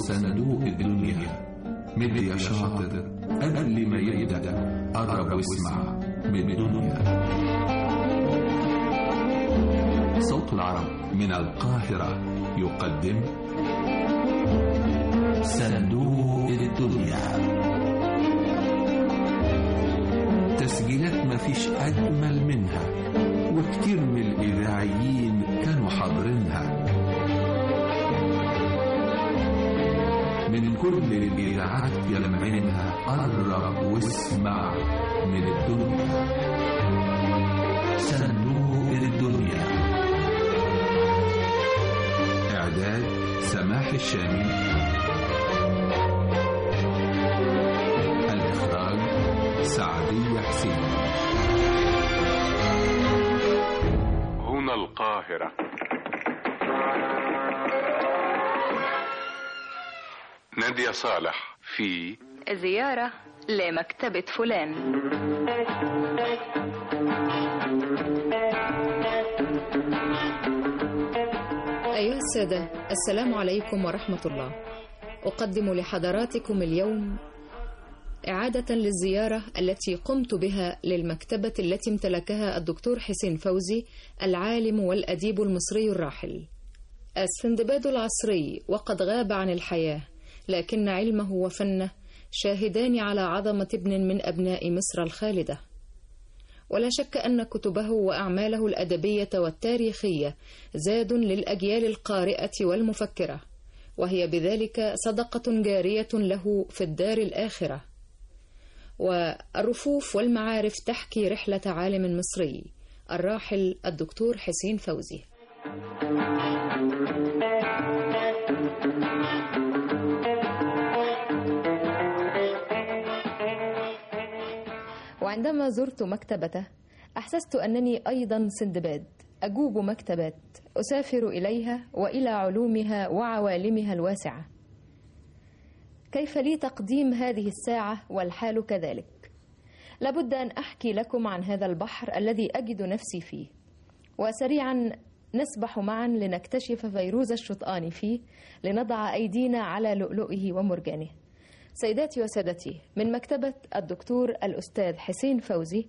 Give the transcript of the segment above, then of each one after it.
صندوق الدنيا مد يا شاطر قبل ما يبدأ قرب واسمع من الدنيا صوت العرب من القاهرة يقدم صندوق الدنيا تسجيلات مفيش أجمل منها وكتير من الإذاعيين كانوا حاضرينها من كل الإذاعات يلمعينها قرب واسمع من الدنيا صندوق الدنيا إعداد سماح الشامي الإخراج سعدية حسين هنا القاهرة نادية صالح في زيارة لمكتبة فلان أيها السادة السلام عليكم ورحمة الله أقدم لحضراتكم اليوم إعادة للزيارة التي قمت بها للمكتبة التي امتلكها الدكتور حسين فوزي العالم والأديب المصري الراحل السندباد العصري وقد غاب عن الحياة لكن علمه وفنه شاهدان على عظمة ابن من أبناء مصر الخالدة ولا شك أن كتبه وأعماله الأدبية والتاريخية زاد للأجيال القارئة والمفكرة وهي بذلك صدقة جارية له في الدار الآخرة والرفوف والمعارف تحكي رحلة عالم مصري الراحل الدكتور حسين فوزي وعندما زرت مكتبته أحسست أنني أيضا سندباد أجوب مكتبات أسافر إليها وإلى علومها وعوالمها الواسعة كيف لي تقديم هذه الساعة والحال كذلك لابد أن أحكي لكم عن هذا البحر الذي أجد نفسي فيه وسريعا نسبح معا لنكتشف فيروز الشطآن فيه لنضع أيدينا على لؤلؤه ومرجانه سيداتي وسادتي من مكتبة الدكتور الأستاذ حسين فوزي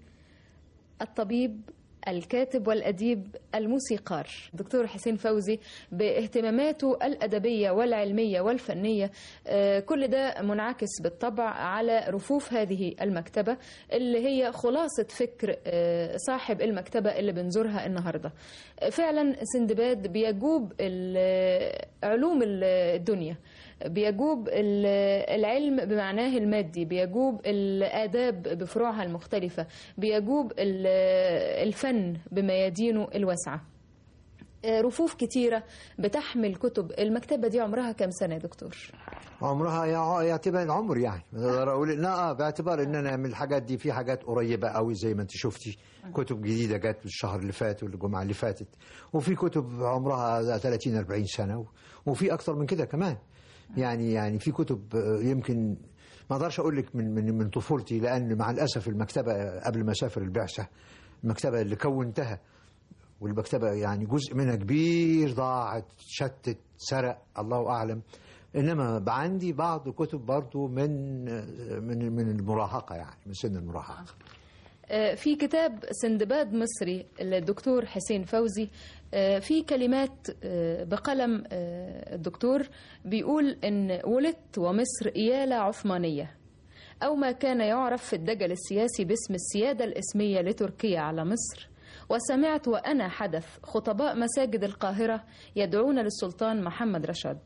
الطبيب الكاتب والأديب الموسيقار دكتور حسين فوزي باهتماماته الأدبية والعلمية والفنية آه، كل ده منعكس بالطبع على رفوف هذه المكتبة اللي هي خلاصة فكر آه، صاحب المكتبة اللي بنزورها النهاردة آه، فعلا سندباد بيجوب ال- علوم الدنيا بيجوب ال- العلم بمعناه المادي بيجوب الآداب بفروعها المختلفة بيجوب ال- الفن بميادينه الواسعة آه، رفوف كتيرة بتحمل كتب المكتبة دي عمرها كام سنة يا دكتور؟ عمرها يع- يعتبر العمر يعني اقدر اقول لا باعتبار ان انا من الحاجات دي في حاجات قريبه قوي زي ما انت شفتي كتب جديده جت الشهر اللي فات والجمعه اللي فاتت وفي كتب عمرها 30 40 سنه وفي اكتر من كده كمان يعني يعني في كتب آه، يمكن ما اقدرش اقول لك من من من طفولتي لان مع الاسف المكتبه قبل ما اسافر البعثه المكتبه اللي كونتها والمكتبة يعني جزء منها كبير ضاعت شتت سرق الله أعلم إنما بقى عندي بعض كتب برضو من من من المراهقة يعني من سن المراهقة آه، في كتاب سندباد مصري للدكتور حسين فوزي آه، في كلمات آه، بقلم آه، الدكتور بيقول إن ولدت ومصر إيالة عثمانية أو ما كان يعرف في الدجل السياسي باسم السيادة الإسمية لتركيا على مصر وسمعت وأنا حدث خطباء مساجد القاهرة يدعون للسلطان محمد رشاد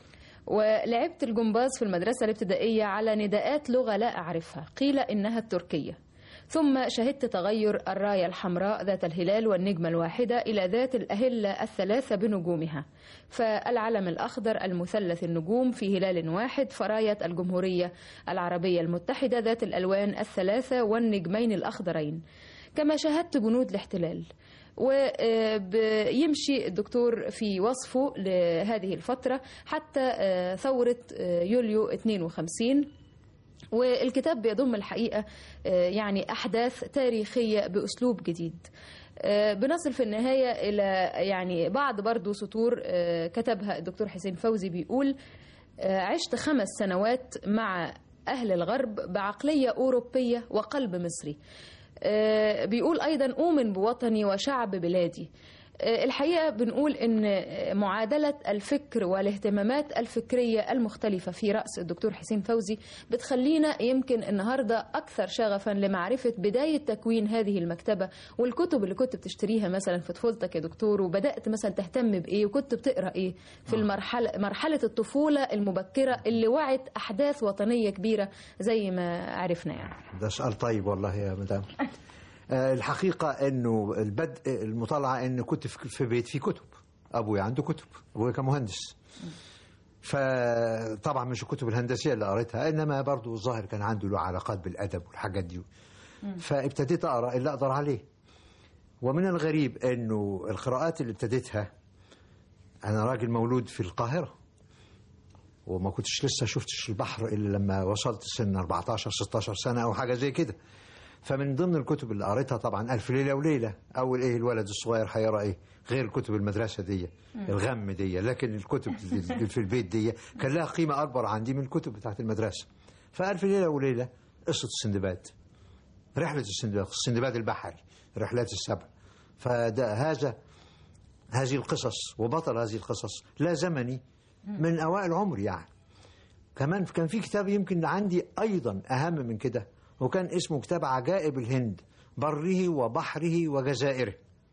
ولعبت الجمباز في المدرسة الابتدائية على نداءات لغة لا أعرفها قيل إنها التركية ثم شهدت تغير الراية الحمراء ذات الهلال والنجمة الواحدة إلى ذات الأهلة الثلاثة بنجومها فالعلم الأخضر المثلث النجوم في هلال واحد فراية الجمهورية العربية المتحدة ذات الألوان الثلاثة والنجمين الأخضرين كما شاهدت جنود الاحتلال ويمشي الدكتور في وصفه لهذه الفترة حتى آه، ثورة آه، يوليو 52 والكتاب بيضم الحقيقة آه، يعني أحداث تاريخية بأسلوب جديد آه، بنصل في النهاية إلى يعني بعض برضو سطور آه، كتبها الدكتور حسين فوزي بيقول آه، عشت خمس سنوات مع أهل الغرب بعقلية أوروبية وقلب مصري آه، بيقول أيضا أؤمن بوطني وشعب بلادي آه، الحقيقة بنقول إن معادلة الفكر والاهتمامات الفكرية المختلفة في رأس الدكتور حسين فوزي بتخلينا يمكن النهاردة أكثر شغفا لمعرفة بداية تكوين هذه المكتبة والكتب اللي كنت بتشتريها مثلا في طفولتك يا دكتور وبدأت مثلا تهتم بإيه وكنت بتقرأ إيه في المرحلة مرحلة الطفولة المبكرة اللي وعت أحداث وطنية كبيرة زي ما عرفنا يعني ده سؤال طيب والله يا مدام آه، الحقيقة انه البدء المطالعة ان كنت في في بيت فيه كتب ابوي عنده كتب ابوي كان مهندس فطبعا مش الكتب الهندسية اللي قريتها انما برضو الظاهر كان عنده له علاقات بالادب والحاجات دي فابتديت اقرا اللي اقدر عليه ومن الغريب انه القراءات اللي ابتديتها انا راجل مولود في القاهرة وما كنتش لسه شفتش البحر الا لما وصلت سن 14 16 سنة او حاجة زي كده فمن ضمن الكتب اللي قريتها طبعا ألف ليلة وليلة أول إيه الولد الصغير هيقرا إيه غير كتب المدرسة دي الغم دي لكن الكتب اللي في البيت دي كان لها قيمة أكبر عندي من الكتب بتاعت المدرسة فألف ليلة وليلة قصة السندباد رحلة السندباد السندباد البحري رحلات السبع فده هذا هذه القصص وبطل هذه القصص لا زمني من أوائل عمري يعني كمان كان في كتاب يمكن عندي أيضا أهم من كده وكان اسمه كتاب عجائب الهند بره وبحره وجزائره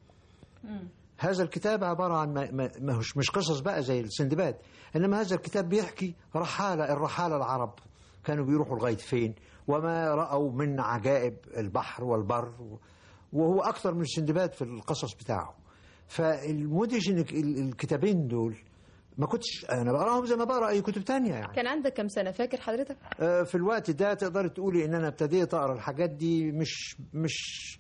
هذا الكتاب عبارة عن ما ما ما هوش مش قصص بقى زي السندباد إنما هذا الكتاب بيحكي رحالة الرحالة العرب كانوا بيروحوا لغاية فين وما رأوا من عجائب البحر والبر وهو أكثر من السندباد في القصص بتاعه فالمدهش إن ال- الكتابين دول ما كنتش أنا بقراهم زي ما بقرا أي كتب تانية يعني كان عندك كم سنة فاكر حضرتك؟ آه، في الوقت ده تقدر تقولي ان انا ابتديت اقرا الحاجات دي مش مش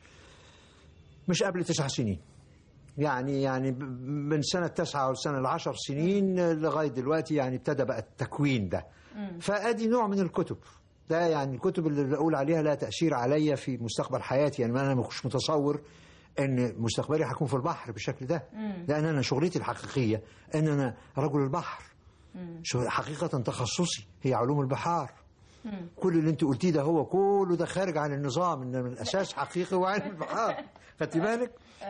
مش قبل تسع سنين يعني يعني ب- من سنة تسعة والسنة العشر سنين آه، لغاية دلوقتي يعني ابتدى بقى التكوين ده فأدي نوع من الكتب ده يعني الكتب اللي بقول عليها لها تأثير عليا في مستقبل حياتي يعني أنا مش متصور ان مستقبلي هيكون في البحر بالشكل ده لان انا شغلتي الحقيقيه ان انا رجل البحر شو حقيقه تخصصي هي علوم البحار كل اللي انت قلتيه ده هو كله ده خارج عن النظام ان الاساس حقيقي وعلم البحار خدتي بالك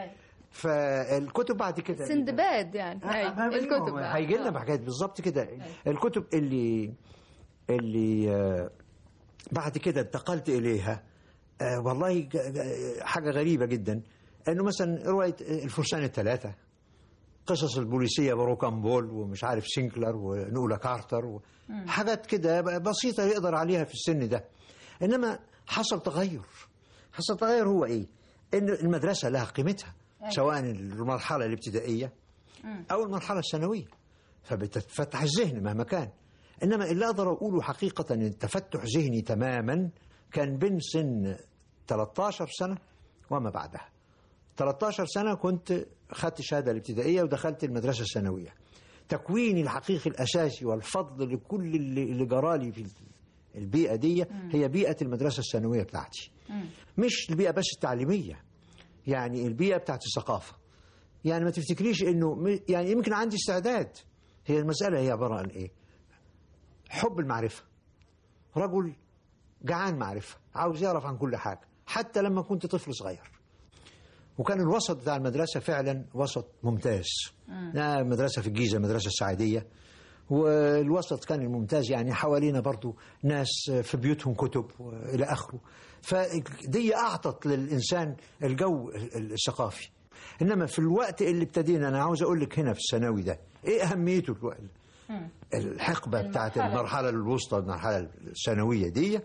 فالكتب بعد كده سندباد يعني أي. الكتب بقى. هيجي لنا بحاجات بالظبط كده الكتب اللي اللي آه، بعد كده انتقلت اليها آه، والله ج- ج- حاجه غريبه جدا انه مثلا روايه الفرسان الثلاثه قصص البوليسيه بروكامبول ومش عارف سينكلر ونولا كارتر و... حاجات كده بسيطه يقدر عليها في السن ده انما حصل تغير حصل تغير هو ايه ان المدرسه لها قيمتها سواء المرحله الابتدائيه او المرحله الثانويه فبتتفتح الذهن مهما كان انما اللي اقدر اقوله حقيقه ان التفتح ذهني تماما كان بين سن 13 سنه وما بعدها 13 سنه كنت خدت الشهاده الابتدائيه ودخلت المدرسه الثانويه تكويني الحقيقي الاساسي والفضل لكل اللي, اللي جرالي في البيئه دي هي بيئه المدرسه الثانويه بتاعتي مش البيئه بس التعليميه يعني البيئه بتاعت الثقافه يعني ما تفتكريش انه م- يعني يمكن عندي استعداد هي المساله هي عباره عن ايه حب المعرفه رجل جعان معرفه عاوز يعرف عن كل حاجه حتى لما كنت طفل صغير وكان الوسط بتاع المدرسه فعلا وسط ممتاز آه، مدرسه في الجيزه مدرسه السعيديه والوسط كان الممتاز يعني حوالينا برضو ناس في بيوتهم كتب والى اخره فدي اعطت للانسان الجو الثقافي انما في الوقت اللي ابتدينا انا عاوز اقول لك هنا في الثانوي ده ايه اهميته الوقت الحقبه بتاعت المرحله الوسطى المرحله الثانويه دي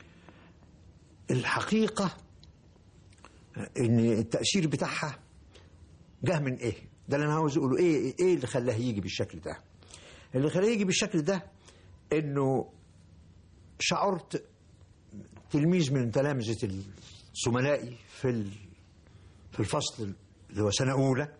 الحقيقه ان التاثير بتاعها جه من ايه ده اللي انا عاوز اقوله ايه ايه اللي خلاه يجي بالشكل ده اللي خلاه يجي بالشكل ده انه شعرت تلميذ من تلامذه زملائي في ال- في الفصل اللي هو سنه اولى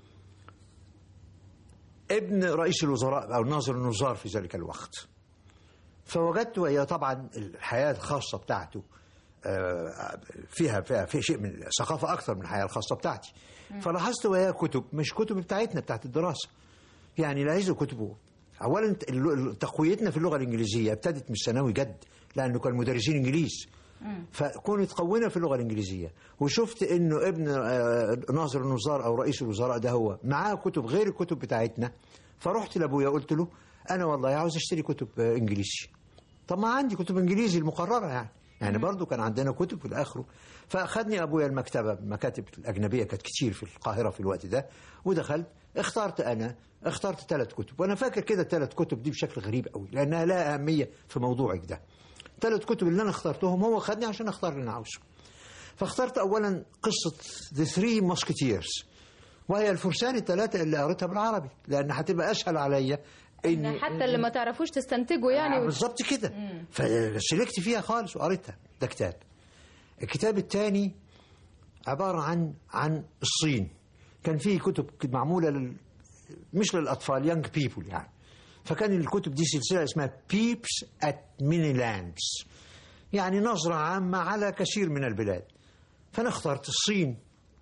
ابن رئيس الوزراء او ناظر النظار في ذلك الوقت فوجدت وهي طبعا الحياه الخاصه بتاعته آه، فيها فيها في شيء من الثقافه اكثر من الحياه الخاصه بتاعتي فلاحظت وهي كتب مش كتب بتاعتنا بتاعت الدراسه يعني لا عايز كتبه اولا ال- تقويتنا في اللغه الانجليزيه ابتدت من الثانوي جد لانه كان مدرسين انجليز فكونت قوينا في اللغه الانجليزيه وشفت انه ابن آه، ناظر النظار او رئيس الوزراء ده هو معاه كتب غير الكتب بتاعتنا فرحت لابويا قلت له انا والله عاوز اشتري كتب آه، انجليزي طب ما عندي كتب انجليزي المقرره يعني يعني برضو كان عندنا كتب في الاخر فاخذني ابويا المكتبه المكاتب الاجنبيه كانت كتير في القاهره في الوقت ده ودخلت اخترت انا اخترت ثلاث كتب وانا فاكر كده الثلاث كتب دي بشكل غريب قوي لانها لها اهميه في موضوعك ده ثلاث كتب اللي انا اخترتهم هو خدني عشان اختار اللي انا عاوزه فاخترت اولا قصه ذا ثري ماسكتيرز وهي الفرسان الثلاثه اللي قريتها بالعربي لان هتبقى اسهل عليا ان حتى اللي ما تعرفوش تستنتجوا يعني آه، بالظبط كده فسلكت فيها خالص وقريتها ده كتاب الكتاب الثاني عبارة عن عن الصين كان فيه كتب معمولة لل مش للأطفال يانج بيبول يعني فكان الكتب دي سلسلة اسمها بيبس ات ميني لاندز يعني نظرة عامة على كثير من البلاد فأنا اخترت الصين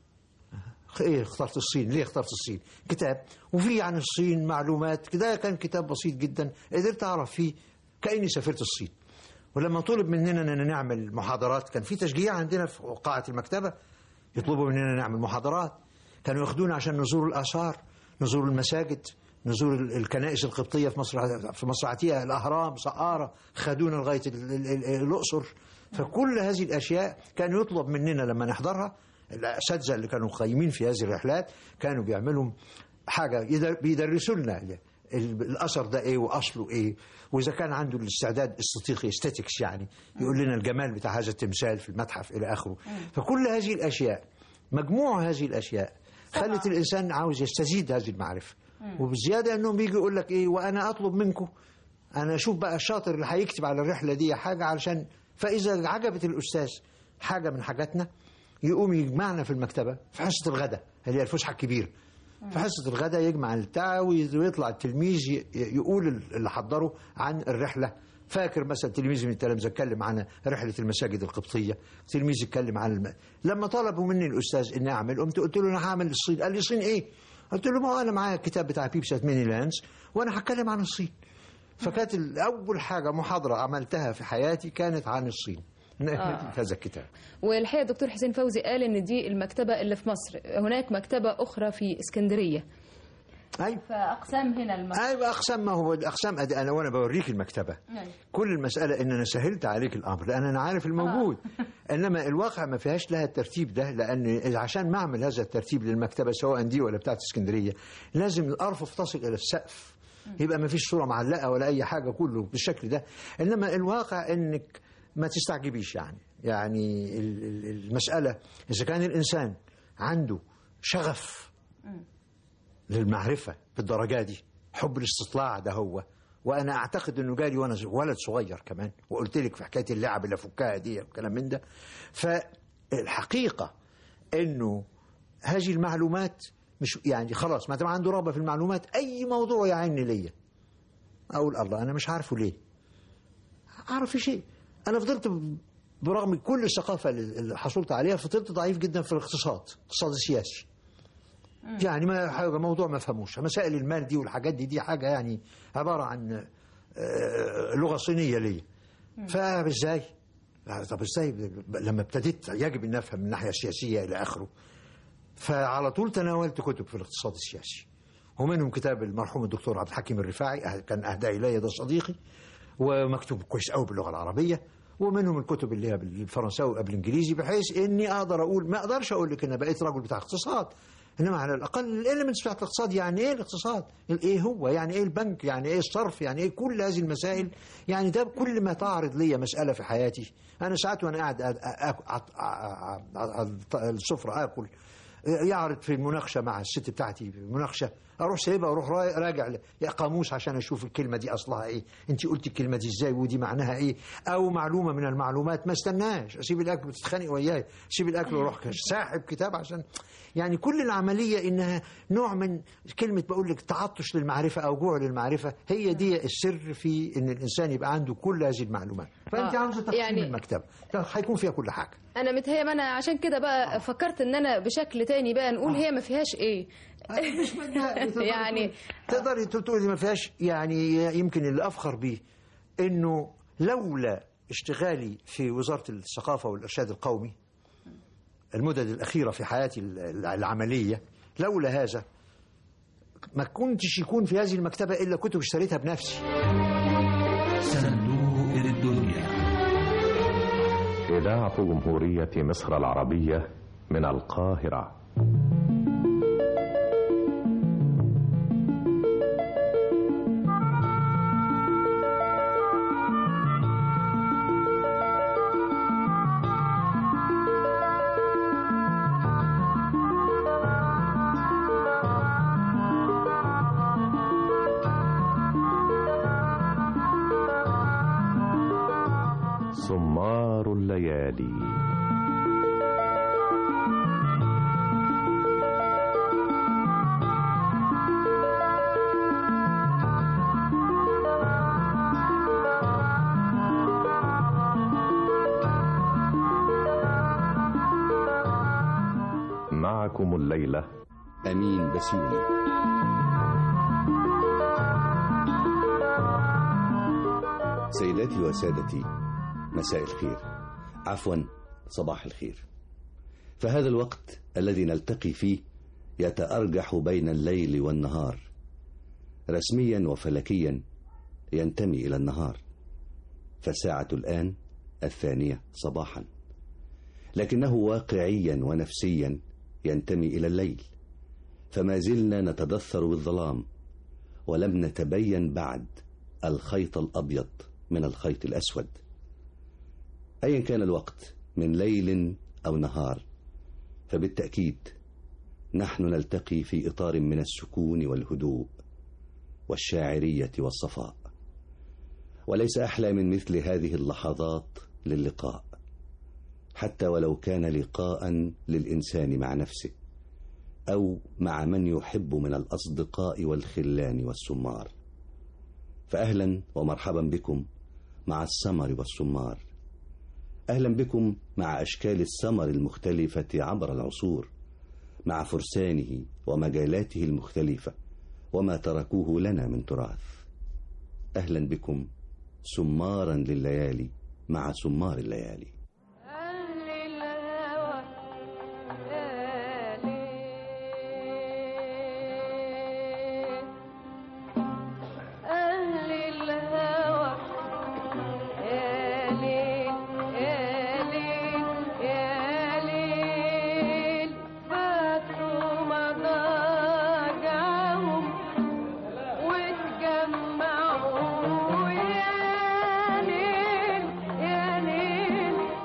ايه اخترت الصين ليه اخترت الصين كتاب وفي عن الصين معلومات كده كان كتاب بسيط جدا قدرت اعرف فيه كاني سافرت الصين ولما طلب مننا اننا نعمل محاضرات كان في تشجيع عندنا في قاعه المكتبه يطلبوا مننا نعمل محاضرات كانوا ياخدونا عشان نزور الاثار نزور المساجد نزور ال- الكنائس القبطيه في مصر في مصر عتيقه الاهرام سقاره خدونا لغايه ال- ال- ال- الاقصر فكل هذه الاشياء كان يطلب مننا لما نحضرها الاساتذه اللي كانوا قايمين في هذه الرحلات كانوا بيعملوا حاجه يدر- بيدرسوا لنا ال- الاثر ده ايه واصله ايه واذا كان عنده الاستعداد استطيقي استاتيكس يعني يقول لنا الجمال بتاع هذا التمثال في المتحف الى اخره فكل هذه الاشياء مجموع هذه الاشياء خلت الانسان عاوز يستزيد هذه المعرفه وبالزياده انهم بيجي يقول لك ايه وانا اطلب منكم انا اشوف بقى الشاطر اللي هيكتب على الرحله دي حاجه علشان فاذا عجبت الاستاذ حاجه من حاجاتنا يقوم يجمعنا في المكتبه في حصه الغداء اللي هي الفسحه الكبيره في حصه الغداء يجمع البتاع وي- ويطلع التلميذ ي- يقول اللي حضره عن الرحله فاكر مثلا تلميذ من التلامذه اتكلم عن رحله المساجد القبطيه تلميذ اتكلم عن الم... لما طلبوا مني الاستاذ اني اعمل قمت قلت له انا هعمل الصين قال لي الصين ايه قلت له ما هو انا معايا الكتاب بتاع بيبسات ميني لاندز وانا هتكلم عن الصين فكانت ال- اول حاجه محاضره عملتها في حياتي كانت عن الصين في هذا الكتاب والحقيقه دكتور حسين فوزي قال ان دي المكتبه اللي في مصر هناك مكتبه اخرى في اسكندريه ايوه فاقسام هنا المكتبه ايوه اقسام ما هو الاقسام أدي انا وانا بوريك المكتبه أيوة. كل المساله ان انا سهلت عليك الامر لان انا عارف الموجود انما الواقع ما فيهاش لها الترتيب ده لان عشان ما اعمل هذا الترتيب للمكتبه سواء دي ولا بتاعت اسكندريه لازم الارفف تصل الى السقف يبقى ما فيش صوره معلقه ولا اي حاجه كله بالشكل ده انما الواقع انك ما تستعجبيش يعني يعني ال- ال- المساله اذا كان الانسان عنده شغف للمعرفة بالدرجة دي حب الاستطلاع ده هو وأنا أعتقد أنه جالي وأنا ز- ولد صغير كمان وقلت لك في حكاية اللعب اللي أفكها دي والكلام من ده فالحقيقة أنه هذه المعلومات مش يعني خلاص ما دام عنده رغبة في المعلومات أي موضوع يعيني ليا أقول الله أنا مش عارفه ليه أعرف في شيء أنا فضلت ب- برغم كل الثقافة اللي اللي حصلت عليها فضلت ضعيف جدا في الاقتصاد الاقتصاد السياسي يعني ما حاجة موضوع ما فهموش مسائل المال دي والحاجات دي دي حاجة يعني عبارة عن آه، لغة صينية لي فازاي طب ازاي ب- لما ابتديت يجب ان افهم من الناحية السياسية الى اخره فعلى طول تناولت كتب في الاقتصاد السياسي ومنهم كتاب المرحوم الدكتور عبد الحكيم الرفاعي أه- كان اهدى الي ده صديقي ومكتوب كويس قوي باللغه العربيه ومنهم الكتب اللي هي بالفرنساوي وبالانجليزي بحيث اني اقدر اقول ما اقدرش اقول لك ان بقيت رجل بتاع اقتصاد انما على الاقل الاليمنتس بتاعت الاقتصاد يعني ايه الاقتصاد؟ ايه هو؟ يعني ايه البنك؟ يعني ايه الصرف؟ يعني ايه كل هذه المسائل؟ يعني ده كل ما تعرض لي مساله في حياتي انا ساعات وانا قاعد أ- أ- أ- أ- أ- على السفره اكل يعرض في المناقشه مع الست بتاعتي في المناقشه اروح سايبها واروح را- راجع ل- يا قاموس عشان اشوف الكلمه دي اصلها ايه انت قلتي الكلمه دي ازاي ودي معناها ايه او معلومه من المعلومات ما استناش اسيب الاكل وتتخانق وياي اسيب الاكل واروح ساحب كتاب عشان يعني كل العمليه انها نوع من كلمه بقول لك تعطش للمعرفه او جوع للمعرفه هي دي السر في ان الانسان يبقى عنده كل هذه المعلومات فانت آه، عاوزه تقسيم يعني- المكتبه هيكون فيها كل حاجه انا متهيأ ما انا عشان كده بقى فكرت ان انا بشكل تاني بقى نقول هي ما فيهاش ايه مش بدها تقدري يعني تقدري تقولي ما فيهاش يعني يمكن اللي افخر بيه انه لولا اشتغالي في وزاره الثقافه والارشاد القومي المدد الاخيره في حياتي ال- العمليه لولا هذا ما كنتش يكون في هذه المكتبه الا كتب اشتريتها بنفسي صندوق الدنيا إذاعة جمهورية مصر العربية من القاهرة سمار الليالي معكم الليلة أمين بسيوني سيداتي وسادتي مساء الخير عفوا صباح الخير فهذا الوقت الذي نلتقي فيه يتأرجح بين الليل والنهار رسميا وفلكيا ينتمي إلى النهار فالساعة الآن الثانية صباحا لكنه واقعيا ونفسيا ينتمي إلى الليل فما زلنا نتدثر بالظلام ولم نتبين بعد الخيط الأبيض من الخيط الأسود أيا كان الوقت من ليل أو نهار فبالتأكيد نحن نلتقي في إطار من السكون والهدوء والشاعرية والصفاء وليس أحلى من مثل هذه اللحظات للقاء حتى ولو كان لقاء للإنسان مع نفسه أو مع من يحب من الأصدقاء والخلان والسمار فأهلا ومرحبا بكم مع السمر والسمار أهلا بكم مع أشكال السمر المختلفة عبر العصور مع فرسانه ومجالاته المختلفة وما تركوه لنا من تراث أهلا بكم سمارا لليالي مع سمار الليالي أهل الهوى آلين أهل الهوى آلين آلين آلين فاتوا مضاجعهم واتجمعوا يا ليل يا ليل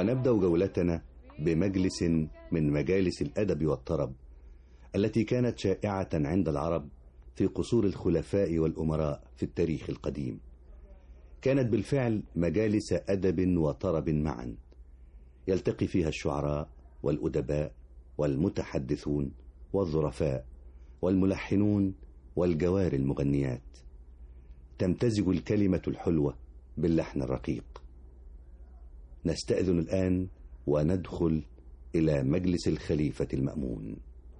ونبدأ جولتنا بمجلس من مجالس الأدب والطرب التي كانت شائعة عند العرب في قصور الخلفاء والأمراء في التاريخ القديم كانت بالفعل مجالس أدب وطرب معا يلتقي فيها الشعراء والأدباء والمتحدثون والظرفاء والملحنون والجوار المغنيات تمتزج الكلمة الحلوة باللحن الرقيق نستأذن الآن وندخل إلى مجلس الخليفة المأمون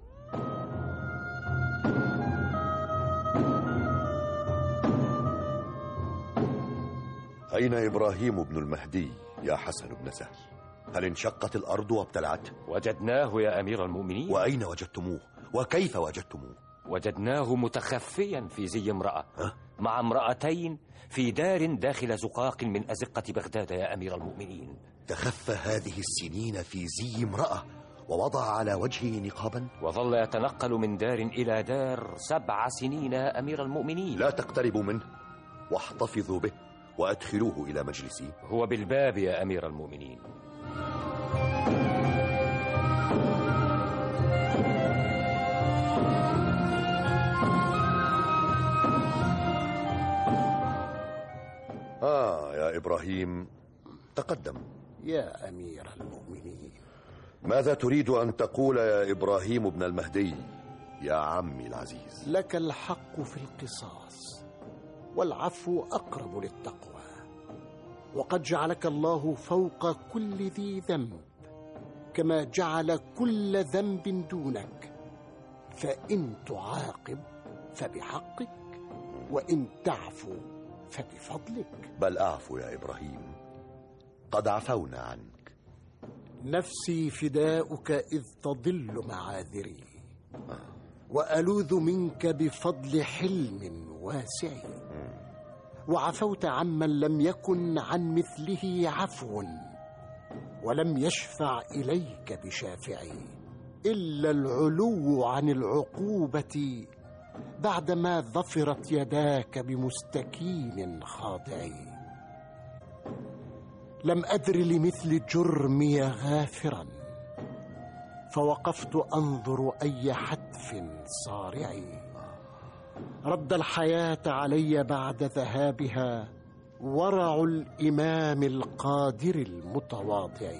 أين إبراهيم بن المهدي يا حسن بن سهل هل انشقت الأرض وابتلعت وجدناه يا أمير المؤمنين وأين وجدتموه وكيف وجدتموه وجدناه متخفيا في زي امرأة مع امرأتين في دار داخل زقاق من أزقة بغداد يا أمير المؤمنين تخفى هذه السنين في زي امرأة ووضع على وجهه نقابا وظل يتنقل من دار إلى دار سبع سنين يا أمير المؤمنين لا تقتربوا منه واحتفظوا به وأدخلوه إلى مجلسي هو بالباب يا أمير المؤمنين آه يا إبراهيم تقدم يا أمير المؤمنين ماذا تريد أن تقول يا إبراهيم بن المهدي يا عمي العزيز لك الحق في القصاص والعفو أقرب للتقوى وقد جعلك الله فوق كل ذي ذنب كما جعل كل ذنب دونك فإن تعاقب فبحقك وإن تعفو فبفضلك بل أعفو يا إبراهيم قد عفونا عنك نفسي فداؤك إذ تضل معاذري وألوذ منك بفضل حلم واسع وعفوت عمن لم يكن عن مثله عفو ولم يشفع إليك بشافعي إلا العلو عن العقوبة بعدما ظفرت يداك بمستكين خاضع لم أدر لمثل جرمي غافرا فوقفت أنظر أي حتف صارع رد الحياة علي بعد ذهابها ورع الإمام القادر المتواضع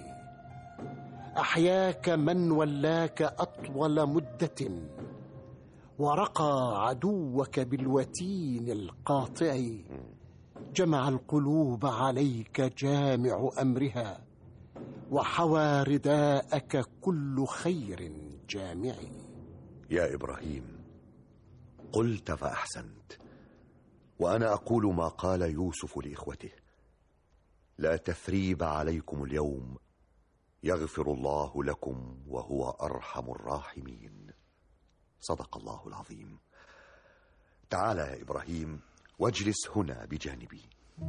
أحياك من ولاك أطول مدة ورقى عدوك بالوتين القاطع جمع القلوب عليك جامع أمرها وحوى رداءك كل خير جامع يا إبراهيم قلت فأحسنت وأنا أقول ما قال يوسف لإخوته لا تثريب عليكم اليوم يغفر الله لكم وهو أرحم الراحمين صدق الله العظيم تعال يا إبراهيم واجلس هنا بجانبي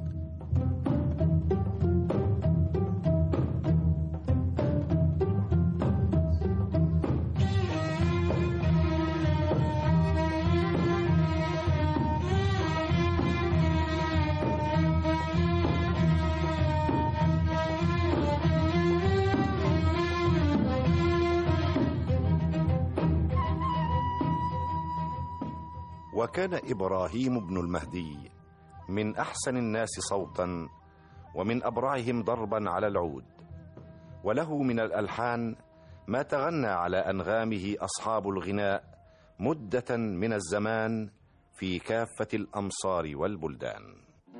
وكان ابراهيم بن المهدي من احسن الناس صوتا ومن ابرعهم ضربا على العود وله من الالحان ما تغنى على انغامه اصحاب الغناء مده من الزمان في كافه الامصار والبلدان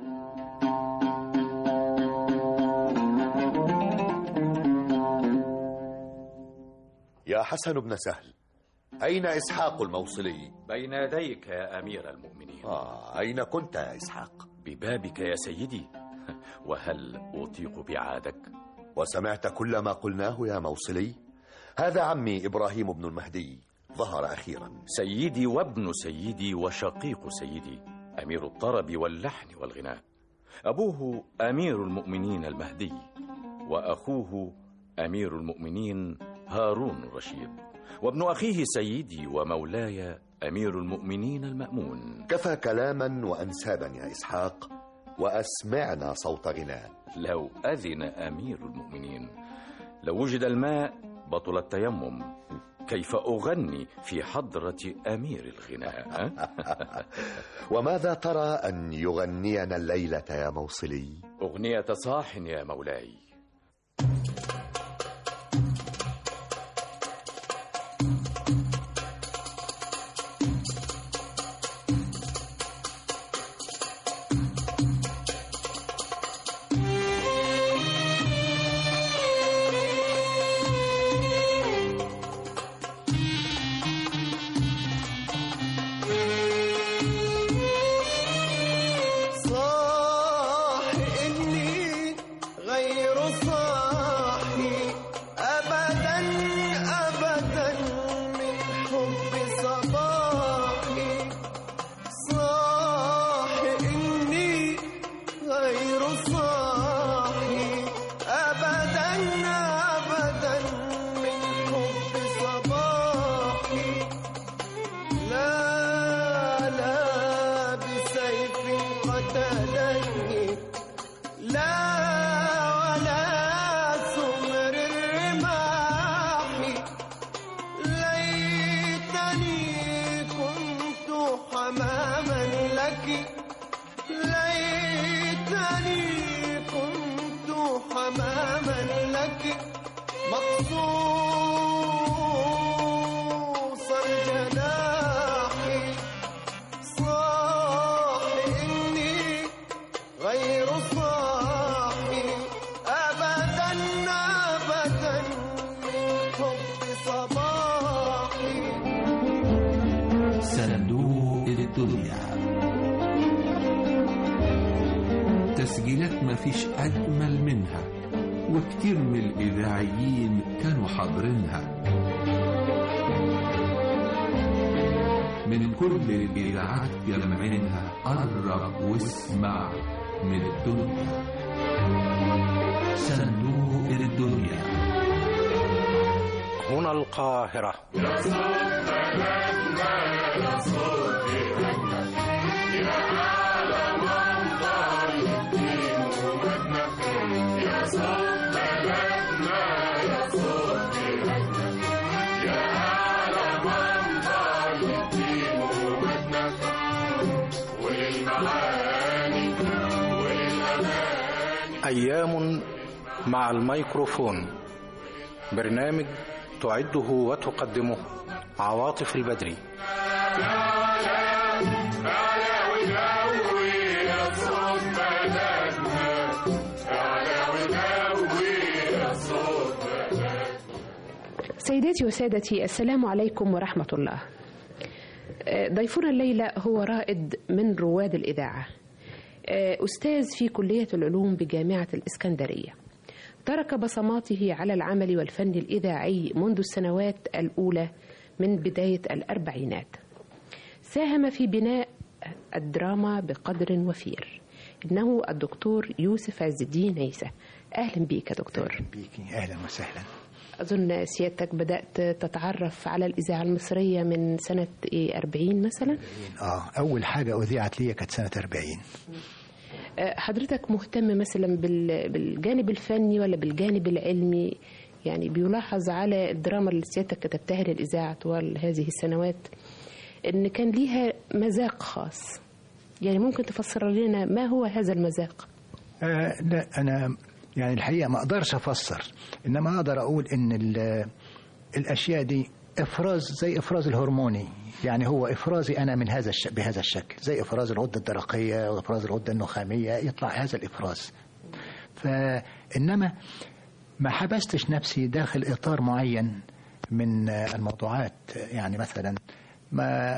يا حسن بن سهل أين إسحاق الموصلي؟ بين يديك يا أمير المؤمنين آه أين كنت يا إسحاق؟ ببابك يا سيدي وهل أطيق بعادك؟ وسمعت كل ما قلناه يا موصلي؟ هذا عمي إبراهيم بن المهدي ظهر أخيرا سيدي وابن سيدي وشقيق سيدي أمير الطرب واللحن والغناء أبوه أمير المؤمنين المهدي وأخوه أمير المؤمنين هارون الرشيد وابن أخيه سيدي ومولاي أمير المؤمنين المأمون كفى كلاما وأنسابا يا إسحاق وأسمعنا صوت غناء لو أذن أمير المؤمنين لو وجد الماء بطل التيمم كيف أغني في حضرة أمير الغناء ها؟ وماذا ترى أن يغنينا الليلة يا موصلي أغنية صاح يا مولاي صاح إني غير صاحي أبدا أبدا من حب صباحي صاح إني غير صاحي أبدا أبدا من حب صباحي لا لا بسيف قتلني لا ولا سمر الرماح ليتني كنت حماما لك ليتني كنت حماما لك مقصوص الجناح صاح إني غير صاحي أبدا أبدا من حب صباحي صندوق الدنيا تسجيلات مفيش أجمل منها وكتير من الإذاعيين كانوا حاضرينها من كل الإذاعات جمعينها قرب واسمع من الدنيا صندوق الدنيا هنا القاهرة أيام مع الميكروفون برنامج تعده وتقدمه عواطف البدري سيداتي وسادتي السلام عليكم ورحمة الله آه، ضيفنا الليلة هو رائد من رواد الإذاعة آه، أستاذ في كلية العلوم بجامعة الإسكندرية ترك بصماته على العمل والفن الإذاعي منذ السنوات الأولى من بداية الأربعينات ساهم في بناء الدراما بقدر وفير إنه الدكتور يوسف عز الدين عيسى أهلا بيك يا دكتور بيكي اهلا وسهلا أظن سيادتك بدأت تتعرف على الإذاعة المصرية من سنة إيه 40 مثلا اه اول حاجه اذيعت لي كانت سنه 40 آه، حضرتك مهتم مثلا بال- بالجانب الفني ولا بالجانب العلمي يعني بيلاحظ على الدراما اللي سيادتك كتبتها للإذاعة طوال هذه السنوات إن كان ليها مذاق خاص يعني ممكن تفسر لنا ما هو هذا المذاق آه لا انا يعني الحقيقه ما اقدرش افسر انما اقدر اقول ان ال- الاشياء دي افراز زي افراز الهرموني يعني هو افرازي انا من هذا الش... بهذا الشكل زي افراز الغده الدرقيه وافراز الغده النخاميه يطلع هذا الافراز فانما ما حبستش نفسي داخل اطار معين من آه، الموضوعات يعني مثلا ما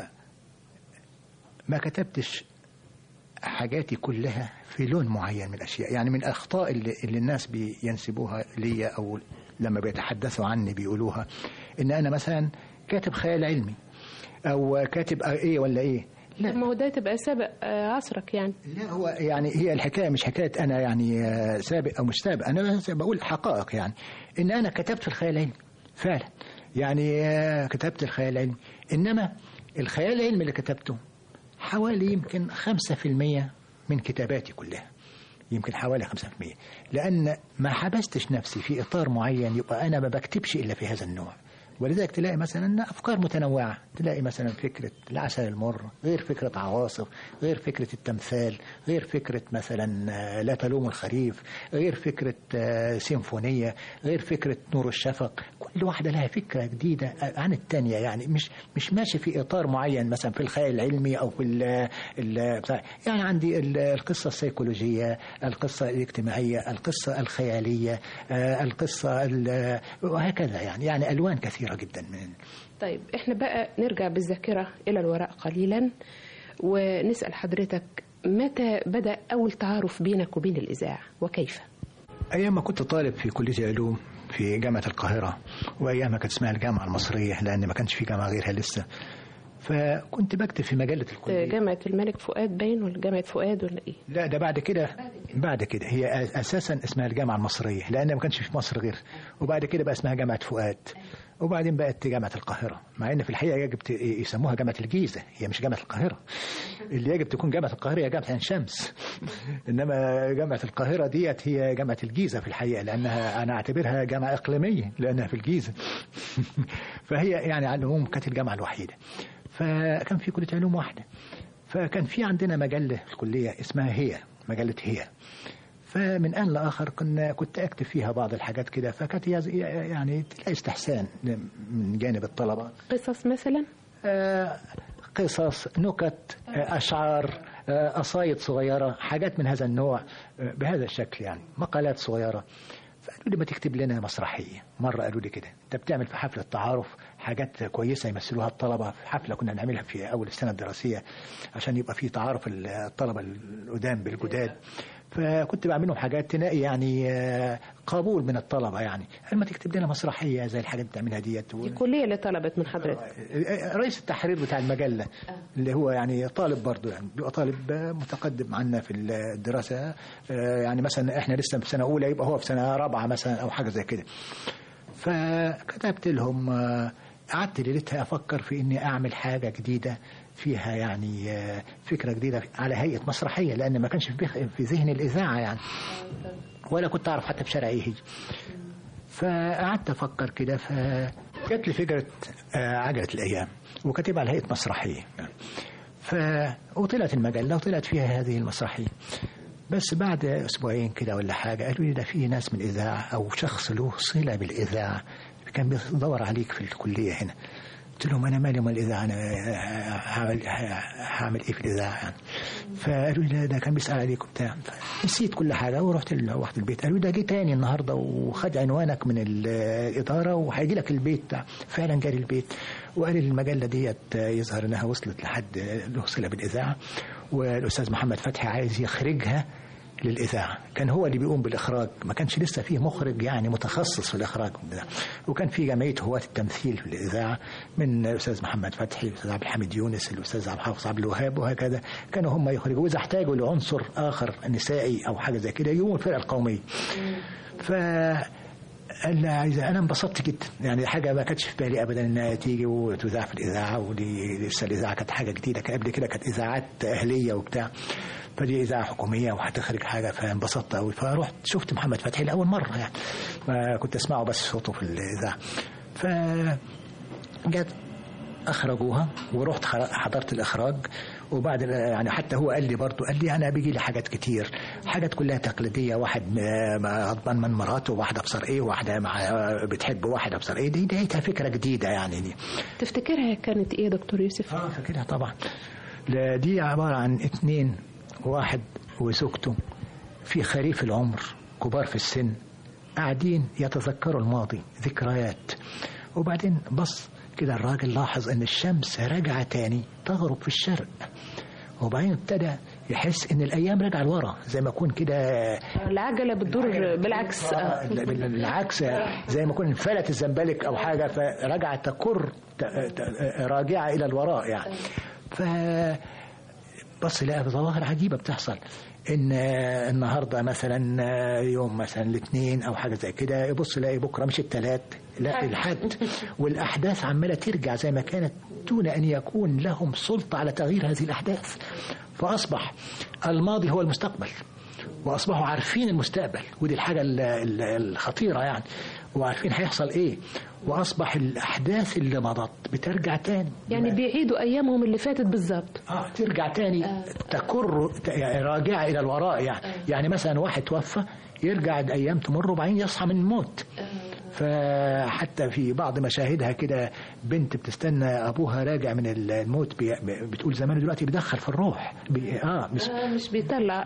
ما كتبتش حاجاتي كلها في لون معين من الاشياء يعني من الاخطاء اللي, اللي الناس بينسبوها لي او لما بيتحدثوا عني بيقولوها ان انا مثلا كاتب خيال علمي او كاتب ايه ولا ايه لا ما هو ده تبقى سابق آه، عصرك يعني لا هو يعني هي الحكايه مش حكايه انا يعني آه، سابق او مش سابق انا بس بقول حقائق يعني ان انا كتبت في الخيال العلمي فعلا يعني آه، كتبت الخيال العلمي انما الخيال العلمي اللي كتبته حوالي يمكن 5% من كتاباتي كلها يمكن حوالي 5% لأن ما حبستش نفسي في إطار معين يبقى أنا ما بكتبش إلا في هذا النوع ولذلك تلاقي مثلا افكار متنوعه تلاقي مثلا فكره العسل المر غير فكره عواصف غير فكره التمثال غير فكره مثلا آه، لا تلوم الخريف غير فكره آه، سيمفونيه غير فكره نور الشفق كل واحده لها فكره جديده عن الثانيه يعني مش مش ماشي في اطار معين مثلا في الخيال العلمي او في ال ال بتاع- يعني عندي ال- القصه السيكولوجيه القصه الاجتماعيه القصه الخياليه آه، القصه ال- وهكذا يعني يعني الوان كثيره جدا من طيب احنا بقى نرجع بالذاكرة إلى الوراء قليلا ونسأل حضرتك متى بدأ أول تعارف بينك وبين الإذاعة وكيف؟ ايام ما كنت طالب في كليه العلوم في جامعه القاهره وايامها كانت اسمها الجامعه المصريه لان ما كانش في جامعه غيرها لسه فكنت بكتب في مجله الكليه جامعة الملك فؤاد باين ولا جامعة فؤاد ولا إيه؟ لا ده بعد كده بعد كده هي اساسا اسمها الجامعه المصريه لان ما كانش في مصر غير وبعد كده بقى اسمها جامعه فؤاد وبعدين بقت جامعه القاهره مع ان في الحقيقه يجب ت- يسموها جامعه الجيزه هي مش جامعه القاهره اللي يجب تكون جامعه القاهره هي جامعه عين شمس انما جامعه القاهره ديت هي جامعه الجيزه في الحقيقه لانها انا اعتبرها جامعه اقليميه لانها في الجيزه فهي يعني على العموم كانت الجامعه الوحيده فكان في كليه علوم واحده فكان في عندنا مجله في الكليه اسمها هي مجله هي فمن آن لآخر كنا كنت أكتب فيها بعض الحاجات كده فكانت يز- يعني تلاقي استحسان من جانب الطلبة قصص مثلا؟ آه، قصص نكت آه، أشعار آه، قصايد صغيرة حاجات من هذا النوع آه، بهذا الشكل يعني مقالات صغيرة فقالوا لي ما تكتب لنا مسرحية مرة قالوا لي كده انت بتعمل في حفلة تعارف حاجات كويسة يمثلوها الطلبة في حفلة كنا نعملها في أول السنة الدراسية عشان يبقى في تعارف الطلبة القدام بالجداد فكنت بعمل لهم حاجات تلاقي يعني آه، قبول من الطلبة يعني قال ما تكتب لنا مسرحية زي الحاجات اللي بتعملها ديت الكلية اللي طلبت من حضرتك رئيس التحرير بتاع المجلة اللي هو يعني طالب برضه يعني بيبقى طالب متقدم عنا في الدراسة آه، يعني مثلا احنا لسه في سنة أولى يبقى هو في سنة رابعة مثلا أو حاجة زي كده فكتبت لهم آه، قعدت ليلتها أفكر في إني أعمل حاجة جديدة فيها يعني آه، فكرة جديدة على هيئة مسرحية لأن ما كانش في بخ- في ذهن الإذاعة يعني ولا كنت أعرف حتى بشارع إيه هي فقعدت افكر كده فجت لي فكره آه، عجله الايام وكاتبها على هيئه مسرحيه يعني. ف وطلعت المجله وطلعت فيها هذه المسرحيه بس بعد اسبوعين كده ولا حاجه قالوا لي ده في ناس من الاذاعه او شخص له صله بالاذاعه كان بيدور عليك في الكليه هنا قلت لهم انا مالي ومال الاذاعه انا هعمل هعمل ايه في الاذاعه يعني فقالوا لي لا ده كان بيسال عليك وبتاع نسيت كل حاجه ورحت ال- رحت البيت قالوا لي ده جه تاني النهارده وخد عنوانك من ال- الاداره وهيجي لك البيت بتاع. فعلا جالي البيت وقال لي المجله ديت يظهر انها وصلت لحد له صله بالاذاعه والاستاذ محمد فتحي عايز يخرجها للإذاعة كان هو اللي بيقوم بالإخراج ما كانش لسه فيه مخرج يعني متخصص في الإخراج وكان في جمعية هواة التمثيل في الإذاعة من الأستاذ محمد فتحي الأستاذ عبد الحميد يونس الأستاذ عبد الحافظ عبد الوهاب وهكذا كانوا هم يخرجوا وإذا احتاجوا لعنصر آخر نسائي أو حاجة زي كده يقوموا الفرقة القومية ف قال لي عايزة انا انبسطت جدا يعني حاجه ما كانتش في بالي ابدا انها تيجي وتذاع في الاذاعه ودي لسه الاذاعه كانت حاجه جديده كان قبل كده كانت اذاعات اهليه وبتاع فدي اذاعه حكوميه وهتخرج حاجه فانبسطت قوي فرحت شفت محمد فتحي لاول مره يعني ما كنت اسمعه بس صوته في الاذاعه ف جت اخرجوها ورحت خر- حضرت الاخراج وبعد يعني حتى هو قال لي برضه قال لي انا بيجي لي حاجات كتير حاجات كلها تقليديه واحد م- م- غضبان من مراته واحده ابصر ايه واحده مع بتحب واحد ابصر ايه دي دي فكره جديده يعني دي تفتكرها كانت إيه يا دكتور يوسف؟ اه فاكرها طبعا لا دي عباره عن اتنين واحد وزوجته في خريف العمر كبار في السن قاعدين يتذكروا الماضي ذكريات وبعدين بص كده الراجل لاحظ ان الشمس راجعه تاني تغرب في الشرق وبعدين ابتدى يحس ان الايام راجعه لورا زي ما يكون كده العجلة بتدور بالعكس آه. بالعكس زي ما يكون انفلت الزنبلك او حاجه فرجع تكر ت- ت- راجعه الى الوراء يعني ف بص لقى ظواهر عجيبه بتحصل ان النهارده مثلا يوم مثلا الاثنين او حاجه زي كده يبص يلاقي بكره مش الثلاث لا الحد والاحداث عماله ترجع زي ما كانت دون ان يكون لهم سلطه على تغيير هذه الاحداث فاصبح الماضي هو المستقبل واصبحوا عارفين المستقبل ودي الحاجه ال- ال- الخطيره يعني وعارفين هيحصل ايه واصبح الاحداث اللي مضت بترجع تاني يعني بيعيدوا ايامهم اللي فاتت بالظبط اه ترجع تاني تكر ت- يعني راجعه الى الوراء يعني يعني مثلا واحد توفى يرجع الايام تمر وبعدين يصحى من الموت فحتى في بعض مشاهدها كده بنت بتستنى ابوها راجع من الموت بي- بتقول زمانه دلوقتي بيدخل في الروح بي اه مش آه مش بيطلع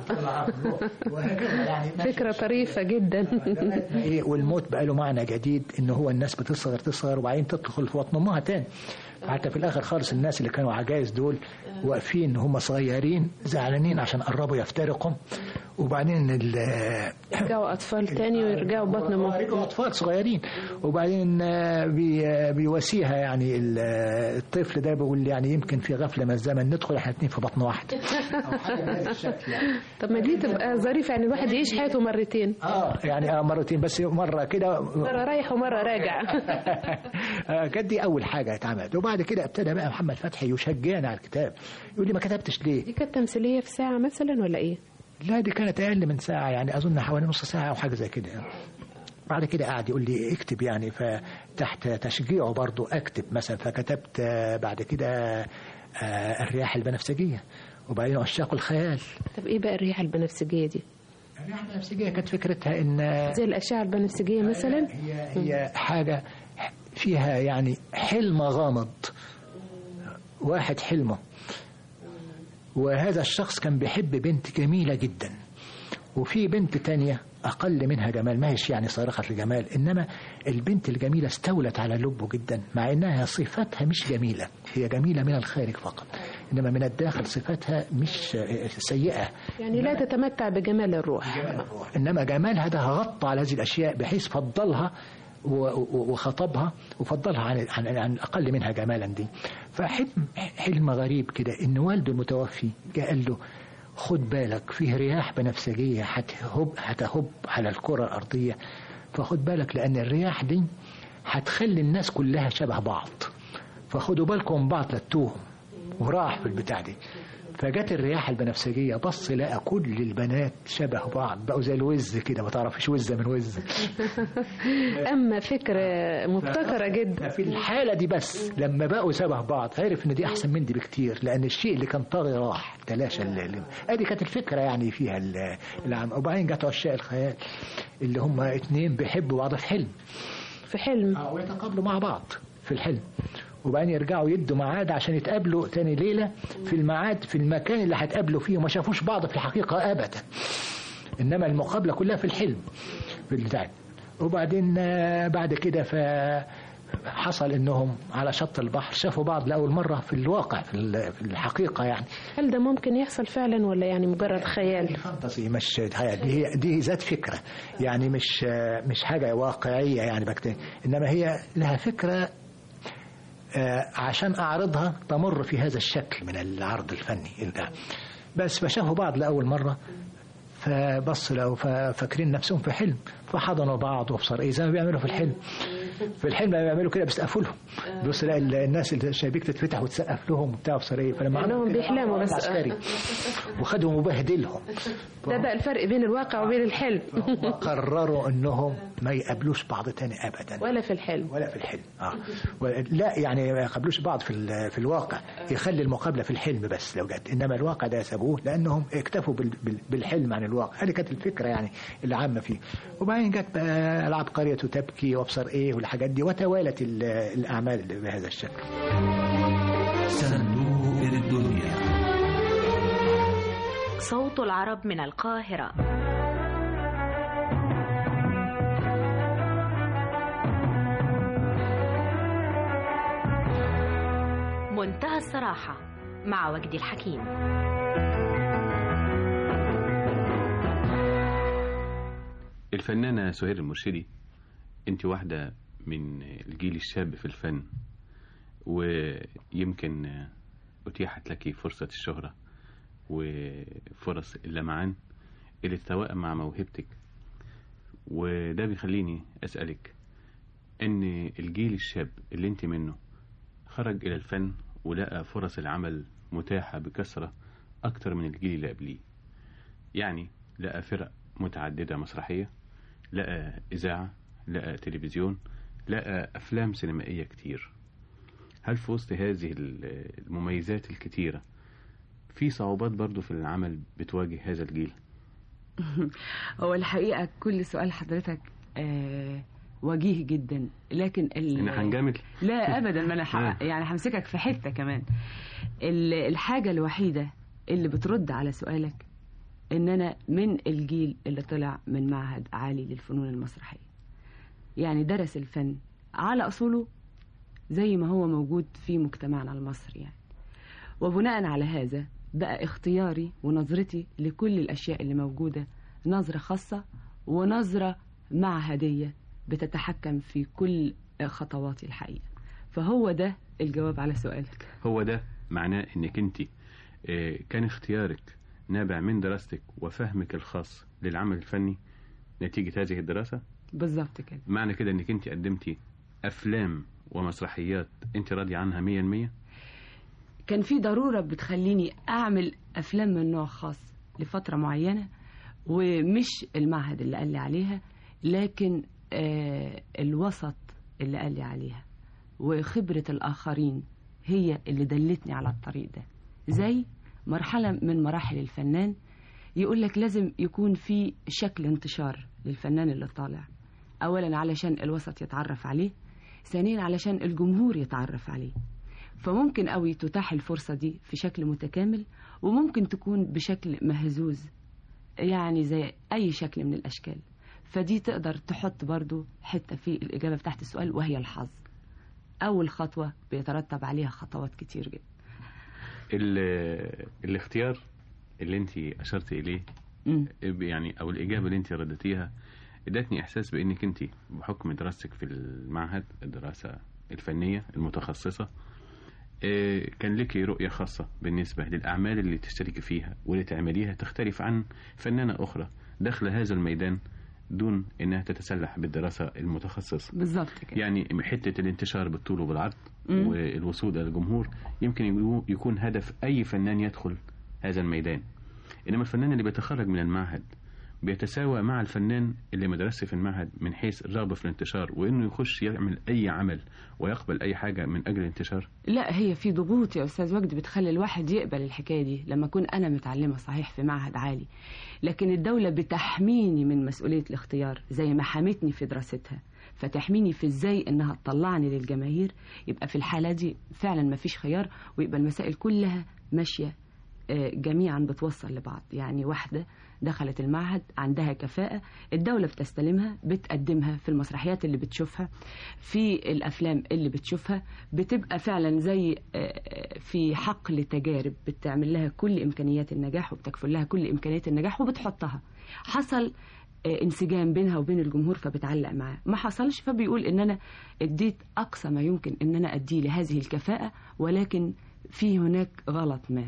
فكرة طريفة جدا ايه والموت بقى له معنى جديد ان هو الناس بتصغر تصغر وبعدين تدخل في بطن امها تاني حتى في الاخر خالص الناس اللي كانوا عجايز دول واقفين هم صغيرين زعلانين عشان قربوا يفترقوا وبعدين ال يرجعوا اطفال تاني ويرجعوا بطن رجعوا اطفال صغيرين وبعدين آه، بي آه، بيواسيها يعني ال- آه، الطفل ده بيقول يعني يمكن في غفله من الزمن ندخل احنا اتنين في بطن واحد طب ما دي تبقى ظريفة يعني الواحد يعيش حياته مرتين اه يعني اه مرتين بس مره كده مرة رايح ومرة راجع آه، كانت دي اول حاجه اتعملت وبعد كده ابتدى بقى محمد فتحي يشجعني على الكتاب يقول لي ما كتبتش ليه دي كانت تمثيلية في ساعة مثلا ولا ايه؟ لا دي كانت اقل من ساعه يعني اظن حوالي نص ساعه او حاجه زي كده بعد كده قعد يقول لي اكتب يعني فتحت تشجيعه برضو اكتب مثلا فكتبت آه، بعد كده آه، الرياح البنفسجيه وبعدين عشاق الخيال طب ايه بقى الريحة البنفسجية دي؟ الرياح البنفسجيه كانت فكرتها ان زي الأشعة البنفسجية مثلا؟ هي هي حاجه فيها يعني حلم غامض واحد حلمه وهذا الشخص كان بيحب بنت جميلة جدا وفي بنت تانية أقل منها جمال ما هيش يعني صارخة الجمال إنما البنت الجميلة استولت على لبه جدا مع إنها صفتها مش جميلة هي جميلة من الخارج فقط إنما من الداخل صفتها مش سيئة يعني لا تتمتع بجمال الروح إنما جمالها ده غطى على هذه الأشياء بحيث فضلها و- و- وخطبها وفضلها عن عن عن الأقل منها جمالا دي فحلم حلم غريب كده إن والده المتوفي جاء قال له خد بالك فيه رياح بنفسجية هتهب هتهب على الكرة الأرضية فخد بالك لأن الرياح دي هتخلي الناس كلها شبه بعض فخدوا بالكم من بعض لتوهم وراح في البتاع دي فجت الرياح البنفسجية بص لقى كل البنات شبه بعض بقوا زي الوز كده ما تعرفش وزة من وز أما فكرة مبتكرة جدا في الحالة دي بس لما بقوا شبه بعض عرف ان دي احسن من دي بكتير لان الشيء اللي كان طاغي راح تلاشى ال- ال- ادي كانت الفكرة يعني فيها ال- العام وبعدين جت عشاق الخيال اللي هم اتنين بيحبوا بعض في حلم في حلم اه ويتقابلوا مع بعض في الحلم وبعدين يرجعوا يدوا ميعاد عشان يتقابلوا تاني ليلة في الميعاد في المكان اللي هيتقابلوا فيه وما شافوش بعض في الحقيقة أبدا إنما المقابلة كلها في الحلم في البتاع وبعدين آه، بعد كده ف حصل انهم على شط البحر شافوا بعض لاول مره في الواقع في ال- في الحقيقه يعني هل ده ممكن يحصل فعلا ولا يعني مجرد خيال فانتسي مش دي هي دي ذات فكره يعني مش مش حاجه واقعيه يعني بكتير انما هي لها فكره آه، عشان اعرضها تمر في هذا الشكل من العرض الفني ده. بس فشافوا بعض لاول مره فبص لو فاكرين نفسهم في حلم فحضنوا بعض وابصر ايه زي ما بيعملوا في الحلم في الحلم لما بيعملوا كده بيسقفوا لهم بص لا الناس اللي الشبابيك تتفتح وتسقف لهم وبتاع وابصر ايه فلما عملوا كأنهم كده بيحلموا واحد بس. عسكري وخدهم وبهدلهم ده بقى الفرق بين الواقع وبين الحلم قرروا انهم ما يقابلوش بعض تاني ابدا ولا في الحلم ولا في الحلم اه و- لا يعني ما يقابلوش بعض في ال- في الواقع يخلي المقابله في الحلم بس لو جت انما الواقع ده سابوه لانهم اكتفوا بال- بال- بالحلم عن الواقع هذه كانت الفكره يعني اللي عامه فيه وبعدين جت بقى العاب قريه تبكي وابصر ايه والحاجات دي وتوالت ال- الاعمال بهذا الشكل صندوق الدنيا صوت العرب من القاهرة منتهى الصراحة مع وجدي الحكيم الفنانة سهير المرشدي انت واحدة من الجيل الشاب في الفن ويمكن أتيحت لك فرصة الشهرة وفرص اللمعان اللي تتوائم مع موهبتك وده بيخليني أسألك إن الجيل الشاب اللي انت منه خرج إلى الفن ولقى فرص العمل متاحة بكثرة أكتر من الجيل اللي قبليه يعني لقى فرق متعددة مسرحية لقى إذاعة لقى تلفزيون لقى أفلام سينمائية كتير هل في وسط هذه ال- المميزات الكتيرة في صعوبات برضو في العمل بتواجه هذا الجيل هو الحقيقة كل سؤال حضرتك آه وجيه جدا لكن ال... إن هنجامل لا ابدا ما انا ح... آه. يعني همسكك في حته كمان ال- الحاجه الوحيده اللي بترد على سؤالك ان انا من الجيل اللي طلع من معهد عالي للفنون المسرحيه يعني درس الفن على اصوله زي ما هو موجود في مجتمعنا المصري يعني وبناء على هذا بقى اختياري ونظرتي لكل الاشياء اللي موجوده نظره خاصه ونظره معهديه بتتحكم في كل خطواتي الحقيقه فهو ده الجواب على سؤالك هو ده معناه انك انت آه، كان اختيارك نابع من دراستك وفهمك الخاص للعمل الفني نتيجة هذه الدراسة بالظبط كده معنى كده انك انت قدمتي افلام ومسرحيات انت راضية عنها مية المية كان في ضرورة بتخليني أعمل أفلام من نوع خاص لفترة معينة ومش المعهد اللي قال لي عليها لكن آه الوسط اللي قال لي عليها وخبرة الآخرين هي اللي دلتني على الطريق ده زي مرحلة من مراحل الفنان يقول لك لازم يكون في شكل انتشار للفنان اللي طالع أولا علشان الوسط يتعرف عليه ثانيا علشان الجمهور يتعرف عليه فممكن قوي تتاح الفرصة دي في شكل متكامل وممكن تكون بشكل مهزوز يعني زي أي شكل من الأشكال فدي تقدر تحط برضو حتة في الإجابة بتاعت السؤال وهي الحظ أول خطوة بيترتب عليها خطوات كتير جدا ال- الاختيار اللي انت اشرت اليه مم. يعني او الاجابه اللي انت رديتيها ادتني احساس بانك انت بحكم دراستك في المعهد الدراسه الفنيه المتخصصه آه، كان لك رؤيه خاصه بالنسبه للاعمال اللي تشتركي فيها واللي تعمليها تختلف عن فنانه اخرى داخل هذا الميدان دون انها تتسلح بالدراسه المتخصصه بالظبط كده يعني حته الانتشار بالطول وبالعرض مم. والوصول الى الجمهور يمكن يكون- يكون هدف اي فنان يدخل هذا الميدان انما الفنان اللي بيتخرج من المعهد بيتساوى مع الفنان اللي ما درسش في المعهد من حيث الرغبه في الانتشار وانه يخش يعمل اي عمل ويقبل اي حاجه من اجل الانتشار لا هي في ضغوط يا استاذ وجدي بتخلي الواحد يقبل الحكايه دي لما اكون انا متعلمه صحيح في معهد عالي لكن الدوله بتحميني من مسؤوليه الاختيار زي ما حمتني في دراستها فتحميني في ازاي انها تطلعني للجماهير يبقى في الحاله دي فعلا ما فيش خيار ويبقى المسائل كلها ماشيه آه، جميعا بتوصل لبعض يعني واحدة دخلت المعهد عندها كفاءة الدولة بتستلمها بتقدمها في المسرحيات اللي بتشوفها في الأفلام اللي بتشوفها بتبقى فعلا زي آه، آه، في حقل تجارب بتعمل لها كل إمكانيات النجاح وبتكفل لها كل إمكانيات النجاح وبتحطها حصل آه، انسجام بينها وبين الجمهور فبتعلق معاه ما حصلش فبيقول ان انا اديت اقصى ما يمكن ان انا اديه لهذه الكفاءة ولكن في هناك غلط ما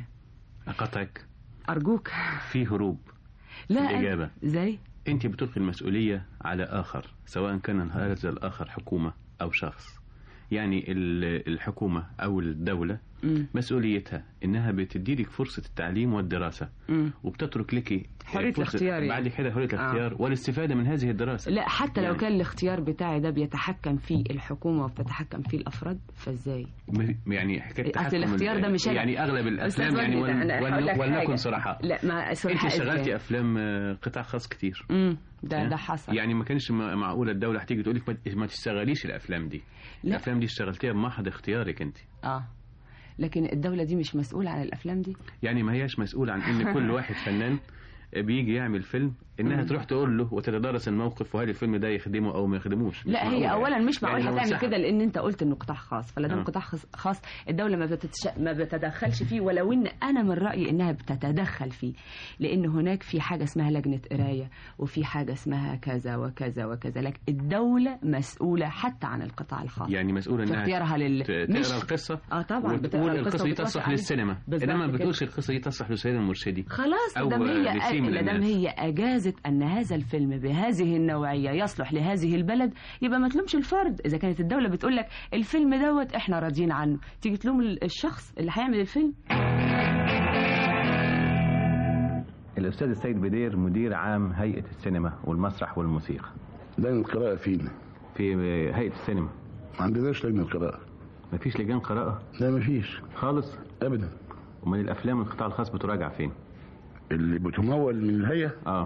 اقطعك أرجوك في هروب لا في الاجابه زي انت بتلقي المسؤوليه على اخر سواء كان هذا الاخر حكومه او شخص يعني ال- الحكومه او الدوله مم. مسؤوليتها انها بتدي لك فرصه التعليم والدراسه مم. وبتترك لك حرية فرصة- الاختيار يعني. بعد كده حريه الاختيار والاستفاده من هذه الدراسه لا حتى لو يعني- كان الاختيار بتاعي ده بيتحكم فيه الحكومة وبتتحكم فيه الأفراد فازاي م- يعني حكايه أصل تحكم الاختيار ال- ده مش أنا. يعني اغلب أستاذ الافلام يعني وجدي، ول- أنا ول- هقول لك ولنكن حاجة. صراحه لا ما صراحة انت اشتغلتي إزاي؟ افلام آه، قطاع خاص كتير امم ده يعني- ده حصل يعني ما كانش م- معقوله الدوله هتيجي تقول لك ما- ما تشتغليش الافلام دي لا. الافلام دي اشتغلتيها بمحض اختيارك انت اه لكن الدولة دي مش مسؤولة عن الأفلام دي يعني ما هياش مسؤولة عن ان كل واحد فنان بيجي يعمل فيلم انها مم. تروح تقول له وتتدارس الموقف وهل الفيلم ده يخدمه او ما يخدموش مش لا معقول هي يعني. اولا مش معقول يعني لو هتعمل انسحب- كده لان انت قلت انه قطاع خاص فلا دام آه. قطاع خاص- خاص الدوله ما بتتش... ما بتتدخلش فيه ولو ان انا من رايي انها بتتدخل فيه لان هناك في حاجه اسمها لجنه قرايه وفي حاجه اسمها كذا وكذا وكذا لكن الدوله مسؤوله حتى عن القطاع الخاص يعني مسؤولة في انها اختيارها لل ت- مش- تقرا القصة اه طبعا بتقرا وتقول القصة القصة دي وبتوافق تصلح عليها. للسينما بالظبط انما ما كده. بتقولش القصة دي تصلح لسيد المرشدي خلاص أو ما دام هي لسيم من ما دام الناس. هي اجازت ان هذا الفيلم بهذه النوعيه يصلح لهذه البلد يبقى ما تلومش الفرد اذا كانت الدوله بتقول لك الفيلم دوت احنا راضيين عنه تيجي تلوم الشخص اللي هيعمل الفيلم الأستاذ السيد بدير مدير عام هيئة السينما والمسرح والموسيقى لجنة القراءة فين؟ في هيئة السينما ما عندناش لجنة قراءة مفيش لجان قراءة؟ لا مفيش خالص؟ أبدا أمال الأفلام والقطاع الخاص بتراجع فين؟ اللي بتمول من الهيئة؟ اه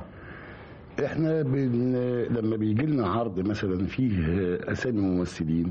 احنا بن... لما بيجي لنا عرض مثلا فيه اسامي ممثلين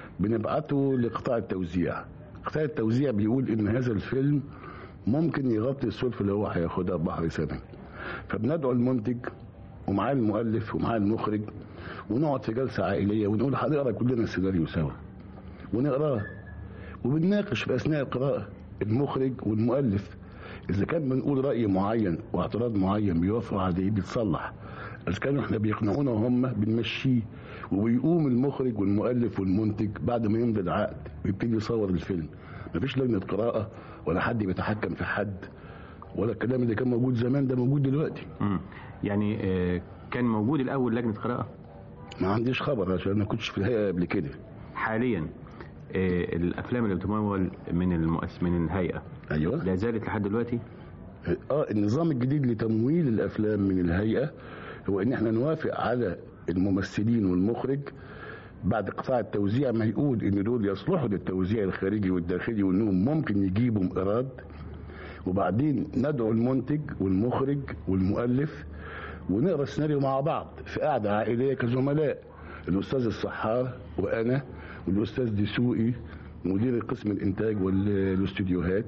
بنبعته لقطاع التوزيع قطاع التوزيع بيقول ان هذا الفيلم ممكن يغطي السلفة اللي هو هياخدها بحر سنة فبندعو المنتج ومعاه المؤلف ومعاه المخرج ونقعد في جلسة عائلية ونقول هنقرا كلنا السيناريو سوا ونقراه وبنناقش في أثناء القراءة المخرج والمؤلف إذا كان بنقول رأي معين واعتراض معين بيوافقوا عليه بيتصلح إذا كانوا إحنا بيقنعونا هم بنمشيه وبيقوم المخرج والمؤلف والمنتج بعد ما يمضي العقد ويبتدي يصور الفيلم مفيش لجنة قراءة ولا حد بيتحكم في حد ولا الكلام اللي كان موجود زمان ده موجود دلوقتي مم. يعني آه، كان موجود الأول لجنة قراءة ما عنديش خبر عشان ما كنتش في الهيئة قبل كده حاليا آه، الأفلام اللي بتمول من المؤس من الهيئة أيوة لا زالت لحد دلوقتي اه النظام الجديد لتمويل الافلام من الهيئه هو ان احنا نوافق على الممثلين والمخرج بعد قطاع التوزيع ما يقول ان دول يصلحوا للتوزيع الخارجي والداخلي وانهم ممكن يجيبوا ايراد وبعدين ندعو المنتج والمخرج والمؤلف ونقرا السيناريو مع بعض في قعده عائليه كزملاء الاستاذ الصحار وانا والاستاذ دسوقي مدير قسم الانتاج والاستوديوهات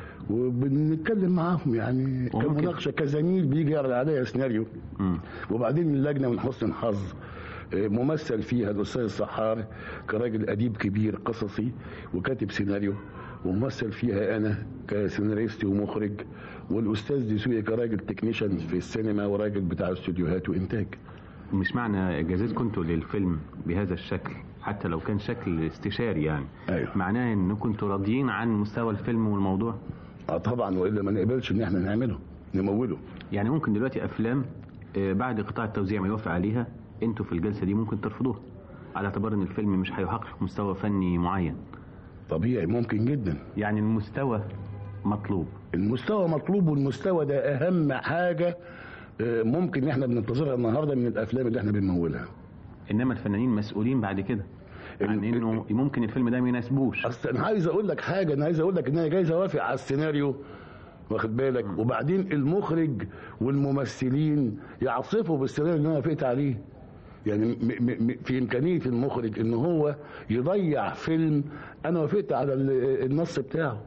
وبنتكلم معاهم يعني كمناقشه كزميل بيجي يعرض عليا سيناريو وبعدين اللجنه من حسن الحظ آه، ممثل فيها الاستاذ الصحار كراجل اديب كبير قصصي وكاتب سيناريو وممثل فيها انا كسيناريست ومخرج والاستاذ دسوقي كراجل تكنيشن في السينما وراجل بتاع استوديوهات وانتاج مش معنى جازتكم انتوا للفيلم بهذا الشكل حتى لو كان شكل استشاري يعني أيوة. معناه انكم انتوا راضيين عن مستوى الفيلم والموضوع اه طبعا والا ما نقبلش ان احنا نعمله نموله يعني ممكن دلوقتي افلام آه، بعد قطاع التوزيع ما يوافق عليها انتوا في الجلسه دي ممكن ترفضوها على اعتبار ان الفيلم مش هيحقق مستوى فني معين طبيعي ممكن جدا يعني المستوى مطلوب المستوى مطلوب والمستوى ده اهم حاجه آه، ممكن ان احنا بننتظرها النهارده من الافلام اللي احنا بنمولها انما الفنانين مسؤولين بعد كده عن انه ممكن الفيلم ده ما يناسبوش اصل انا عايز اقول لك حاجه انا عايز اقول لك ان انا جايز اوافق على السيناريو واخد بالك وبعدين المخرج والممثلين يعصفوا بالسيناريو اللي انا وافقت عليه يعني م م م في امكانيه المخرج ان هو يضيع فيلم انا وافقت على ال- النص بتاعه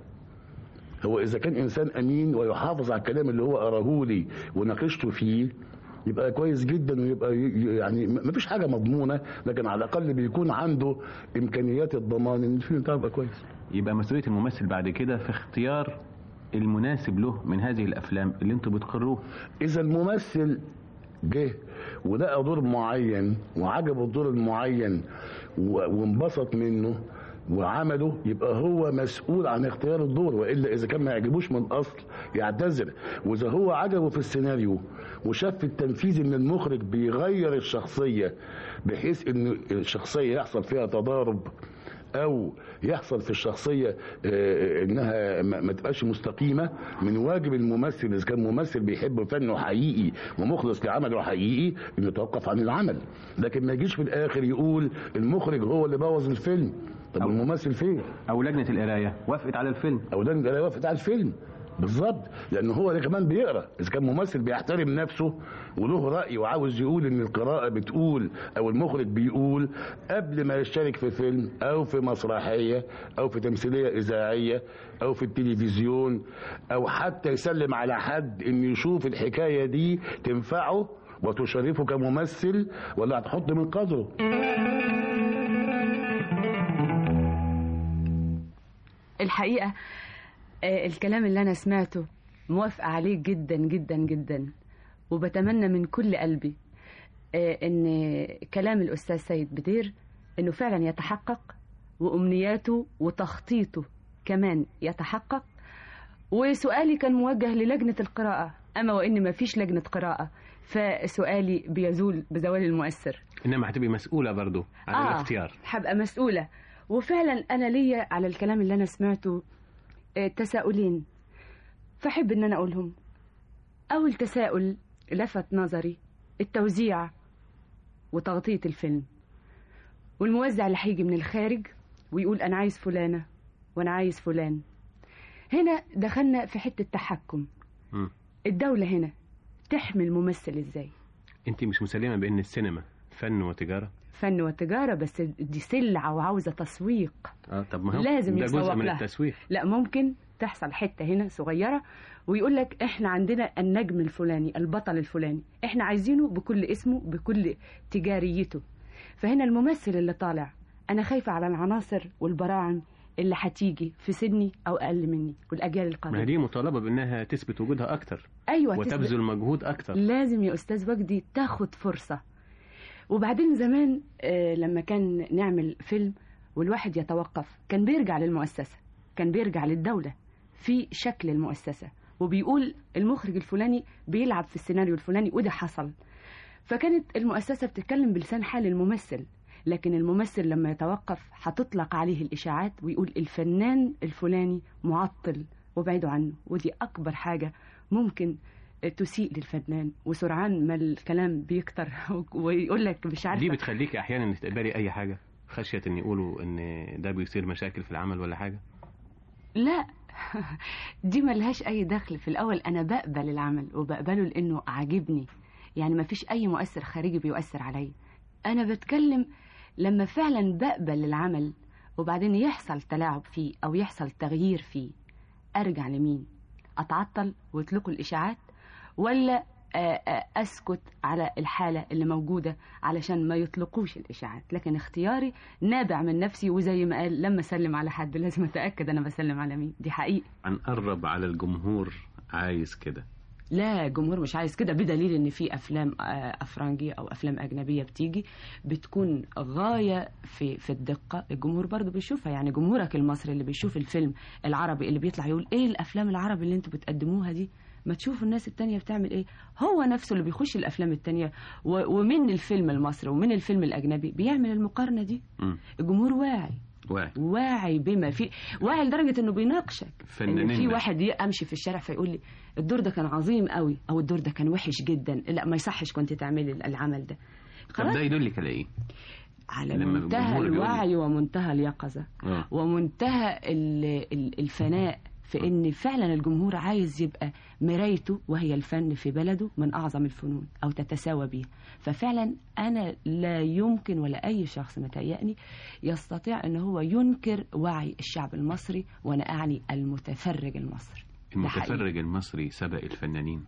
هو اذا كان انسان امين ويحافظ على الكلام اللي هو قراه لي وناقشته فيه يبقى كويس جدا ويبقى ي- يعني ما فيش حاجه مضمونه لكن على الاقل بيكون عنده امكانيات الضمان ان الفيلم بتاعه يبقى كويس يبقى مسؤوليه الممثل بعد كده في اختيار المناسب له من هذه الافلام اللي انتوا بتقروها اذا الممثل جه ولقى دور معين وعجبه الدور المعين و- وانبسط منه وعمله يبقى هو مسؤول عن اختيار الدور والا اذا كان ما يعجبوش من الاصل يعتذر واذا هو عجبه في السيناريو وشاف في التنفيذ ان المخرج بيغير الشخصيه بحيث ان الشخصيه يحصل فيها تضارب او يحصل في الشخصيه آه، انها ما ما تبقاش مستقيمه من واجب الممثل اذا كان ممثل بيحب فنه حقيقي ومخلص لعمله حقيقي انه يتوقف عن العمل لكن ما يجيش في الاخر يقول المخرج هو اللي بوظ الفيلم طب الممثل فين او لجنه القرايه وافقت على الفيلم او لجنه القرايه وافقت على الفيلم بالظبط لان هو ده كمان بيقرا اذا كان ممثل بيحترم نفسه وله راي وعاوز يقول ان القراءه بتقول او المخرج بيقول قبل ما يشترك في فيلم او في مسرحيه او في تمثيليه اذاعيه او في التلفزيون او حتى يسلم على حد ان يشوف الحكايه دي تنفعه وتشرفه كممثل ولا هتحط من قدره الحقيقة آه، الكلام اللي أنا سمعته موافقة عليه جدا جدا جدا وبتمنى من كل قلبي آه، إن كلام الأستاذ سيد بدير إنه فعلا يتحقق وأمنياته وتخطيطه كمان يتحقق وسؤالي كان موجه للجنة القراءة أما وإن ما فيش لجنة قراءة فسؤالي بيزول بزوال المؤثر انما هتبقي مسؤوله برضو عن آه الاختيار هبقى مسؤولة وفعلا أنا ليا على الكلام اللي أنا سمعته آه، تساؤلين فأحب إن أنا أقولهم أول تساؤل لفت نظري التوزيع وتغطية الفيلم والموزع اللي هيجي من الخارج ويقول أنا عايز فلانة وأنا عايز فلان هنا دخلنا في حتة تحكم مم. الدولة هنا تحمي الممثل إزاي انت مش مسلمه بان السينما فن وتجاره فن وتجارة بس دي سلعة وعاوزة تسويق اه طب ما هو لازم ده يسوق جزء من لها. التسويق لا ممكن تحصل حتة هنا صغيرة ويقول لك احنا عندنا النجم الفلاني البطل الفلاني احنا عايزينه بكل اسمه بكل تجاريته فهنا الممثل اللي طالع انا خايفة على العناصر والبراعم اللي هتيجي في سني او اقل مني والاجيال ما هي القادمة دي مطالبه بانها تثبت وجودها اكتر ايوه وتبذل تثبت- مجهود اكتر لازم يا استاذ وجدي تاخد فرصة وبعدين زمان آه، لما كان نعمل فيلم والواحد يتوقف كان بيرجع للمؤسسة كان بيرجع للدولة في شكل المؤسسة وبيقول المخرج الفلاني بيلعب في السيناريو الفلاني وده حصل فكانت المؤسسة بتتكلم بلسان حال الممثل لكن الممثل لما يتوقف هتطلق عليه الإشاعات ويقول الفنان الفلاني معطل وابعدوا عنه ودي أكبر حاجة ممكن تسيء للفنان وسرعان ما الكلام بيكتر ويقول لك مش عارفه دي بتخليك احيانا تقبلي اي حاجه خشيه ان يقولوا ان ده بيصير مشاكل في العمل ولا حاجه لا دي ملهاش اي دخل في الاول انا بقبل العمل وبقبله لانه عاجبني يعني ما فيش اي مؤثر خارجي بيؤثر عليا انا بتكلم لما فعلا بقبل العمل وبعدين يحصل تلاعب فيه او يحصل تغيير فيه ارجع لمين اتعطل ويطلقوا الاشاعات ولا آه، آه، اسكت على الحاله اللي موجوده علشان ما يطلقوش الاشاعات لكن اختياري نابع من نفسي وزي ما قال لما اسلم على حد لازم اتاكد انا بسلم على مين دي حقيقي هنقرب على الجمهور عايز كده لا الجمهور مش عايز كده بدليل ان في افلام آه، افرنجيه او افلام اجنبيه بتيجي بتكون غايه في في الدقه الجمهور برضو بيشوفها يعني جمهورك المصري اللي بيشوف الفيلم العربي اللي بيطلع يقول ايه الافلام العربي اللي انتوا بتقدموها دي ما تشوفوا الناس التانية بتعمل ايه هو نفسه اللي بيخش الافلام التانية و- ومن الفيلم المصري ومن الفيلم الاجنبي بيعمل المقارنه دي مم. الجمهور واعي واعي واعي بما في واعي لدرجه انه بيناقشك ان فنانين في ده. واحد ي- امشي في الشارع فيقول لي الدور ده كان عظيم قوي او الدور ده كان وحش جدا لا ما يصحش كنت تعملي العمل ده طب ده يدلك على ايه على لما منتهى الجمهور بيقول- الوعي ومنتهى اليقظه اه ومنتهى ال- ال- الفناء في ان فعلا الجمهور عايز يبقى مرايته وهي الفن في بلده من اعظم الفنون او تتساوى بيها ففعلا انا لا يمكن ولا اي شخص متهيأني يستطيع ان هو ينكر وعي الشعب المصري وانا اعني المتفرج المصري ده حقيقي. المتفرج المصري سبق الفنانين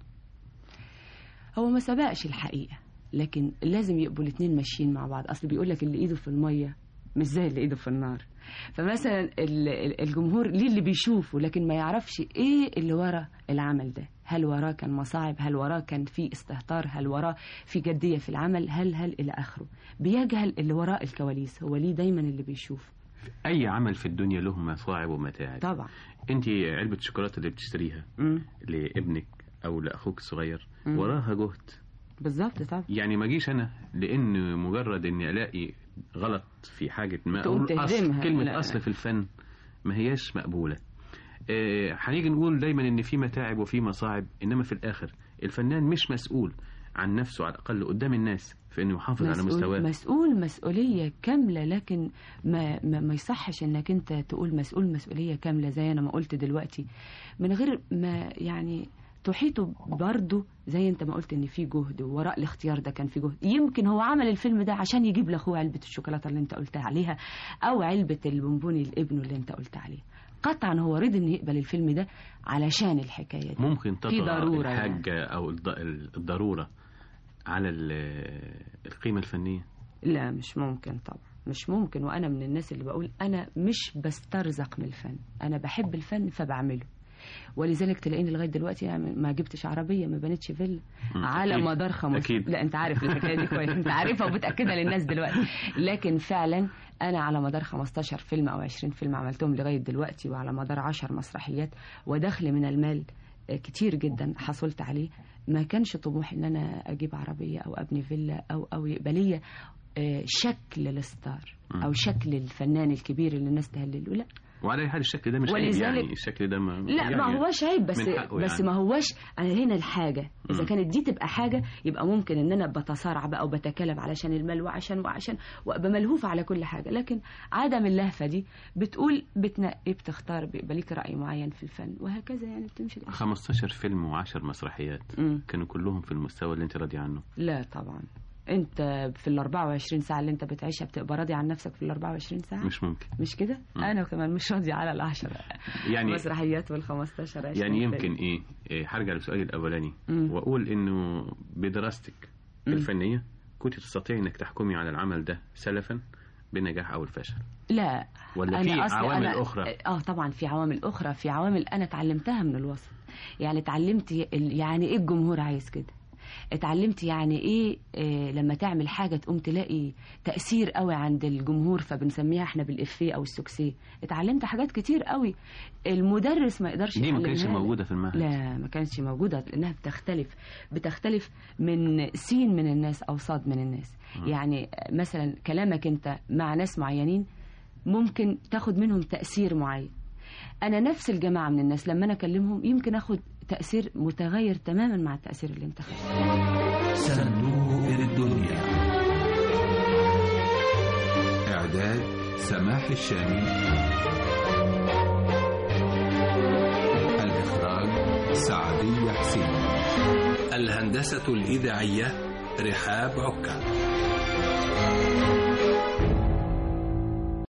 هو ما سبقش الحقيقة لكن لازم يبقوا الاتنين ماشيين مع بعض اصل بيقول لك اللي ايده في المية مش زي اللي ايده في النار فمثلا ال- ال- الجمهور ليه اللي بيشوفه لكن ما يعرفش ايه اللي ورا العمل ده هل وراه كان مصاعب هل وراه كان في استهتار هل وراه في جدية في العمل هل هل الى اخره بيجهل اللي وراء الكواليس هو ليه دايما اللي بيشوف اي عمل في الدنيا له مصاعب ومتاعب طبعا انت علبه الشوكولاته اللي بتشتريها مم. لابنك او لاخوك الصغير مم. وراها جهد بالظبط طبعا يعني ما اجيش انا لان مجرد اني الاقي غلط في حاجه ما تقوم اقول اصل تهدمها. كلمه لا. اصل في الفن ما هياش مقبوله آه، هنيجي نقول دايما ان في متاعب وفي مصاعب انما في الاخر الفنان مش مسؤول عن نفسه على الاقل قدام الناس في انه يحافظ على مسؤول, مستواه مسؤول مسؤولية كاملة لكن ما, ما, ما يصحش انك انت تقول مسؤول مسؤولية كاملة زي انا ما قلت دلوقتي من غير ما يعني تحيطه برضه زي انت ما قلت ان في جهد ووراء الاختيار ده كان في جهد يمكن هو عمل الفيلم ده عشان يجيب لاخوه علبة الشوكولاتة اللي انت قلت عليها او علبة البونبوني لابنه اللي انت قلت عليه قطعا هو رضي انه يقبل الفيلم ده علشان الحكاية دي ممكن في تطغى ضرورة يعني. الحاجه او الض- الضروره على ال- القيمه الفنيه لا مش ممكن طبعا مش ممكن وانا من الناس اللي بقول انا مش بسترزق من الفن انا بحب الفن فبعمله ولذلك تلاقيني لغايه دلوقتي يعني ما جبتش عربيه ما بنتش فيلا مم. على أكيد. مدار خمس أكيد. لا انت عارف الحكايه دي كويس انت عارفها وبتاكدها للناس دلوقتي لكن فعلا انا على مدار 15 فيلم او 20 فيلم عملتهم لغايه دلوقتي وعلى مدار 10 مسرحيات ودخل من المال آه، كتير جدا حصلت عليه ما كانش طموحي ان انا اجيب عربيه او ابني فيلا او او يبقى ليا آه، شكل الستار او شكل الفنان الكبير اللي الناس تهلله لا وعلى حال الشكل ده مش عيب ولذلك- يعني الشكل ده ما لا يعني ما هوش عيب بس من حقه بس يعني. ما هوش أنا هنا الحاجه اذا مم. كانت دي تبقى حاجه يبقى ممكن ان انا بتصارع بقى وبتكلم علشان المال وعشان وعشان وابقى ملهوفه على كل حاجه لكن عدم اللهفه دي بتقول بتنقي بتختار بيبقى ليك راي معين في الفن وهكذا يعني بتمشي الأشياء. 15 فيلم و10 مسرحيات مم. كانوا كلهم في المستوى اللي انت راضي عنه لا طبعا انت في ال 24 ساعه اللي انت بتعيشها بتبقى راضي عن نفسك في ال 24 ساعه مش ممكن مش كده مم. انا كمان مش راضيه على العشرة يعني مسرحيات وال 15 20 يعني فيلم. يمكن ايه, إيه هرجع لسؤالي الاولاني مم. واقول انه بدراستك مم. الفنيه كنت تستطيعي انك تحكمي على العمل ده سلفا بالنجاح او الفشل لا ولا أنا في أصلي عوامل أنا أخرى؟ اه طبعا في عوامل اخرى في عوامل انا اتعلمتها من الوسط يعني اتعلمت ي- ال- يعني ايه الجمهور عايز كده اتعلمت يعني ايه آه لما تعمل حاجه تقوم تلاقي تاثير قوي عند الجمهور فبنسميها احنا بالافيه او السوكسيه اتعلمت حاجات كتير قوي المدرس ما يقدرش دي ما يعلمها كانتش لك. موجوده في المعهد لا ما كانتش موجودة لأنها بتختلف بتختلف من سين من الناس أو صاد من الناس آه. يعني مثلا كلامك أنت مع ناس معينين ممكن تاخد منهم تأثير معين أنا نفس الجماعة من الناس لما أنا أكلمهم يمكن أخد تأثير متغير تماما مع التأثير اللي أنت خدته صندوق الدنيا إعداد سماح الشامي الإخراج سعدية حسين الهندسة الإذاعية رحاب عكا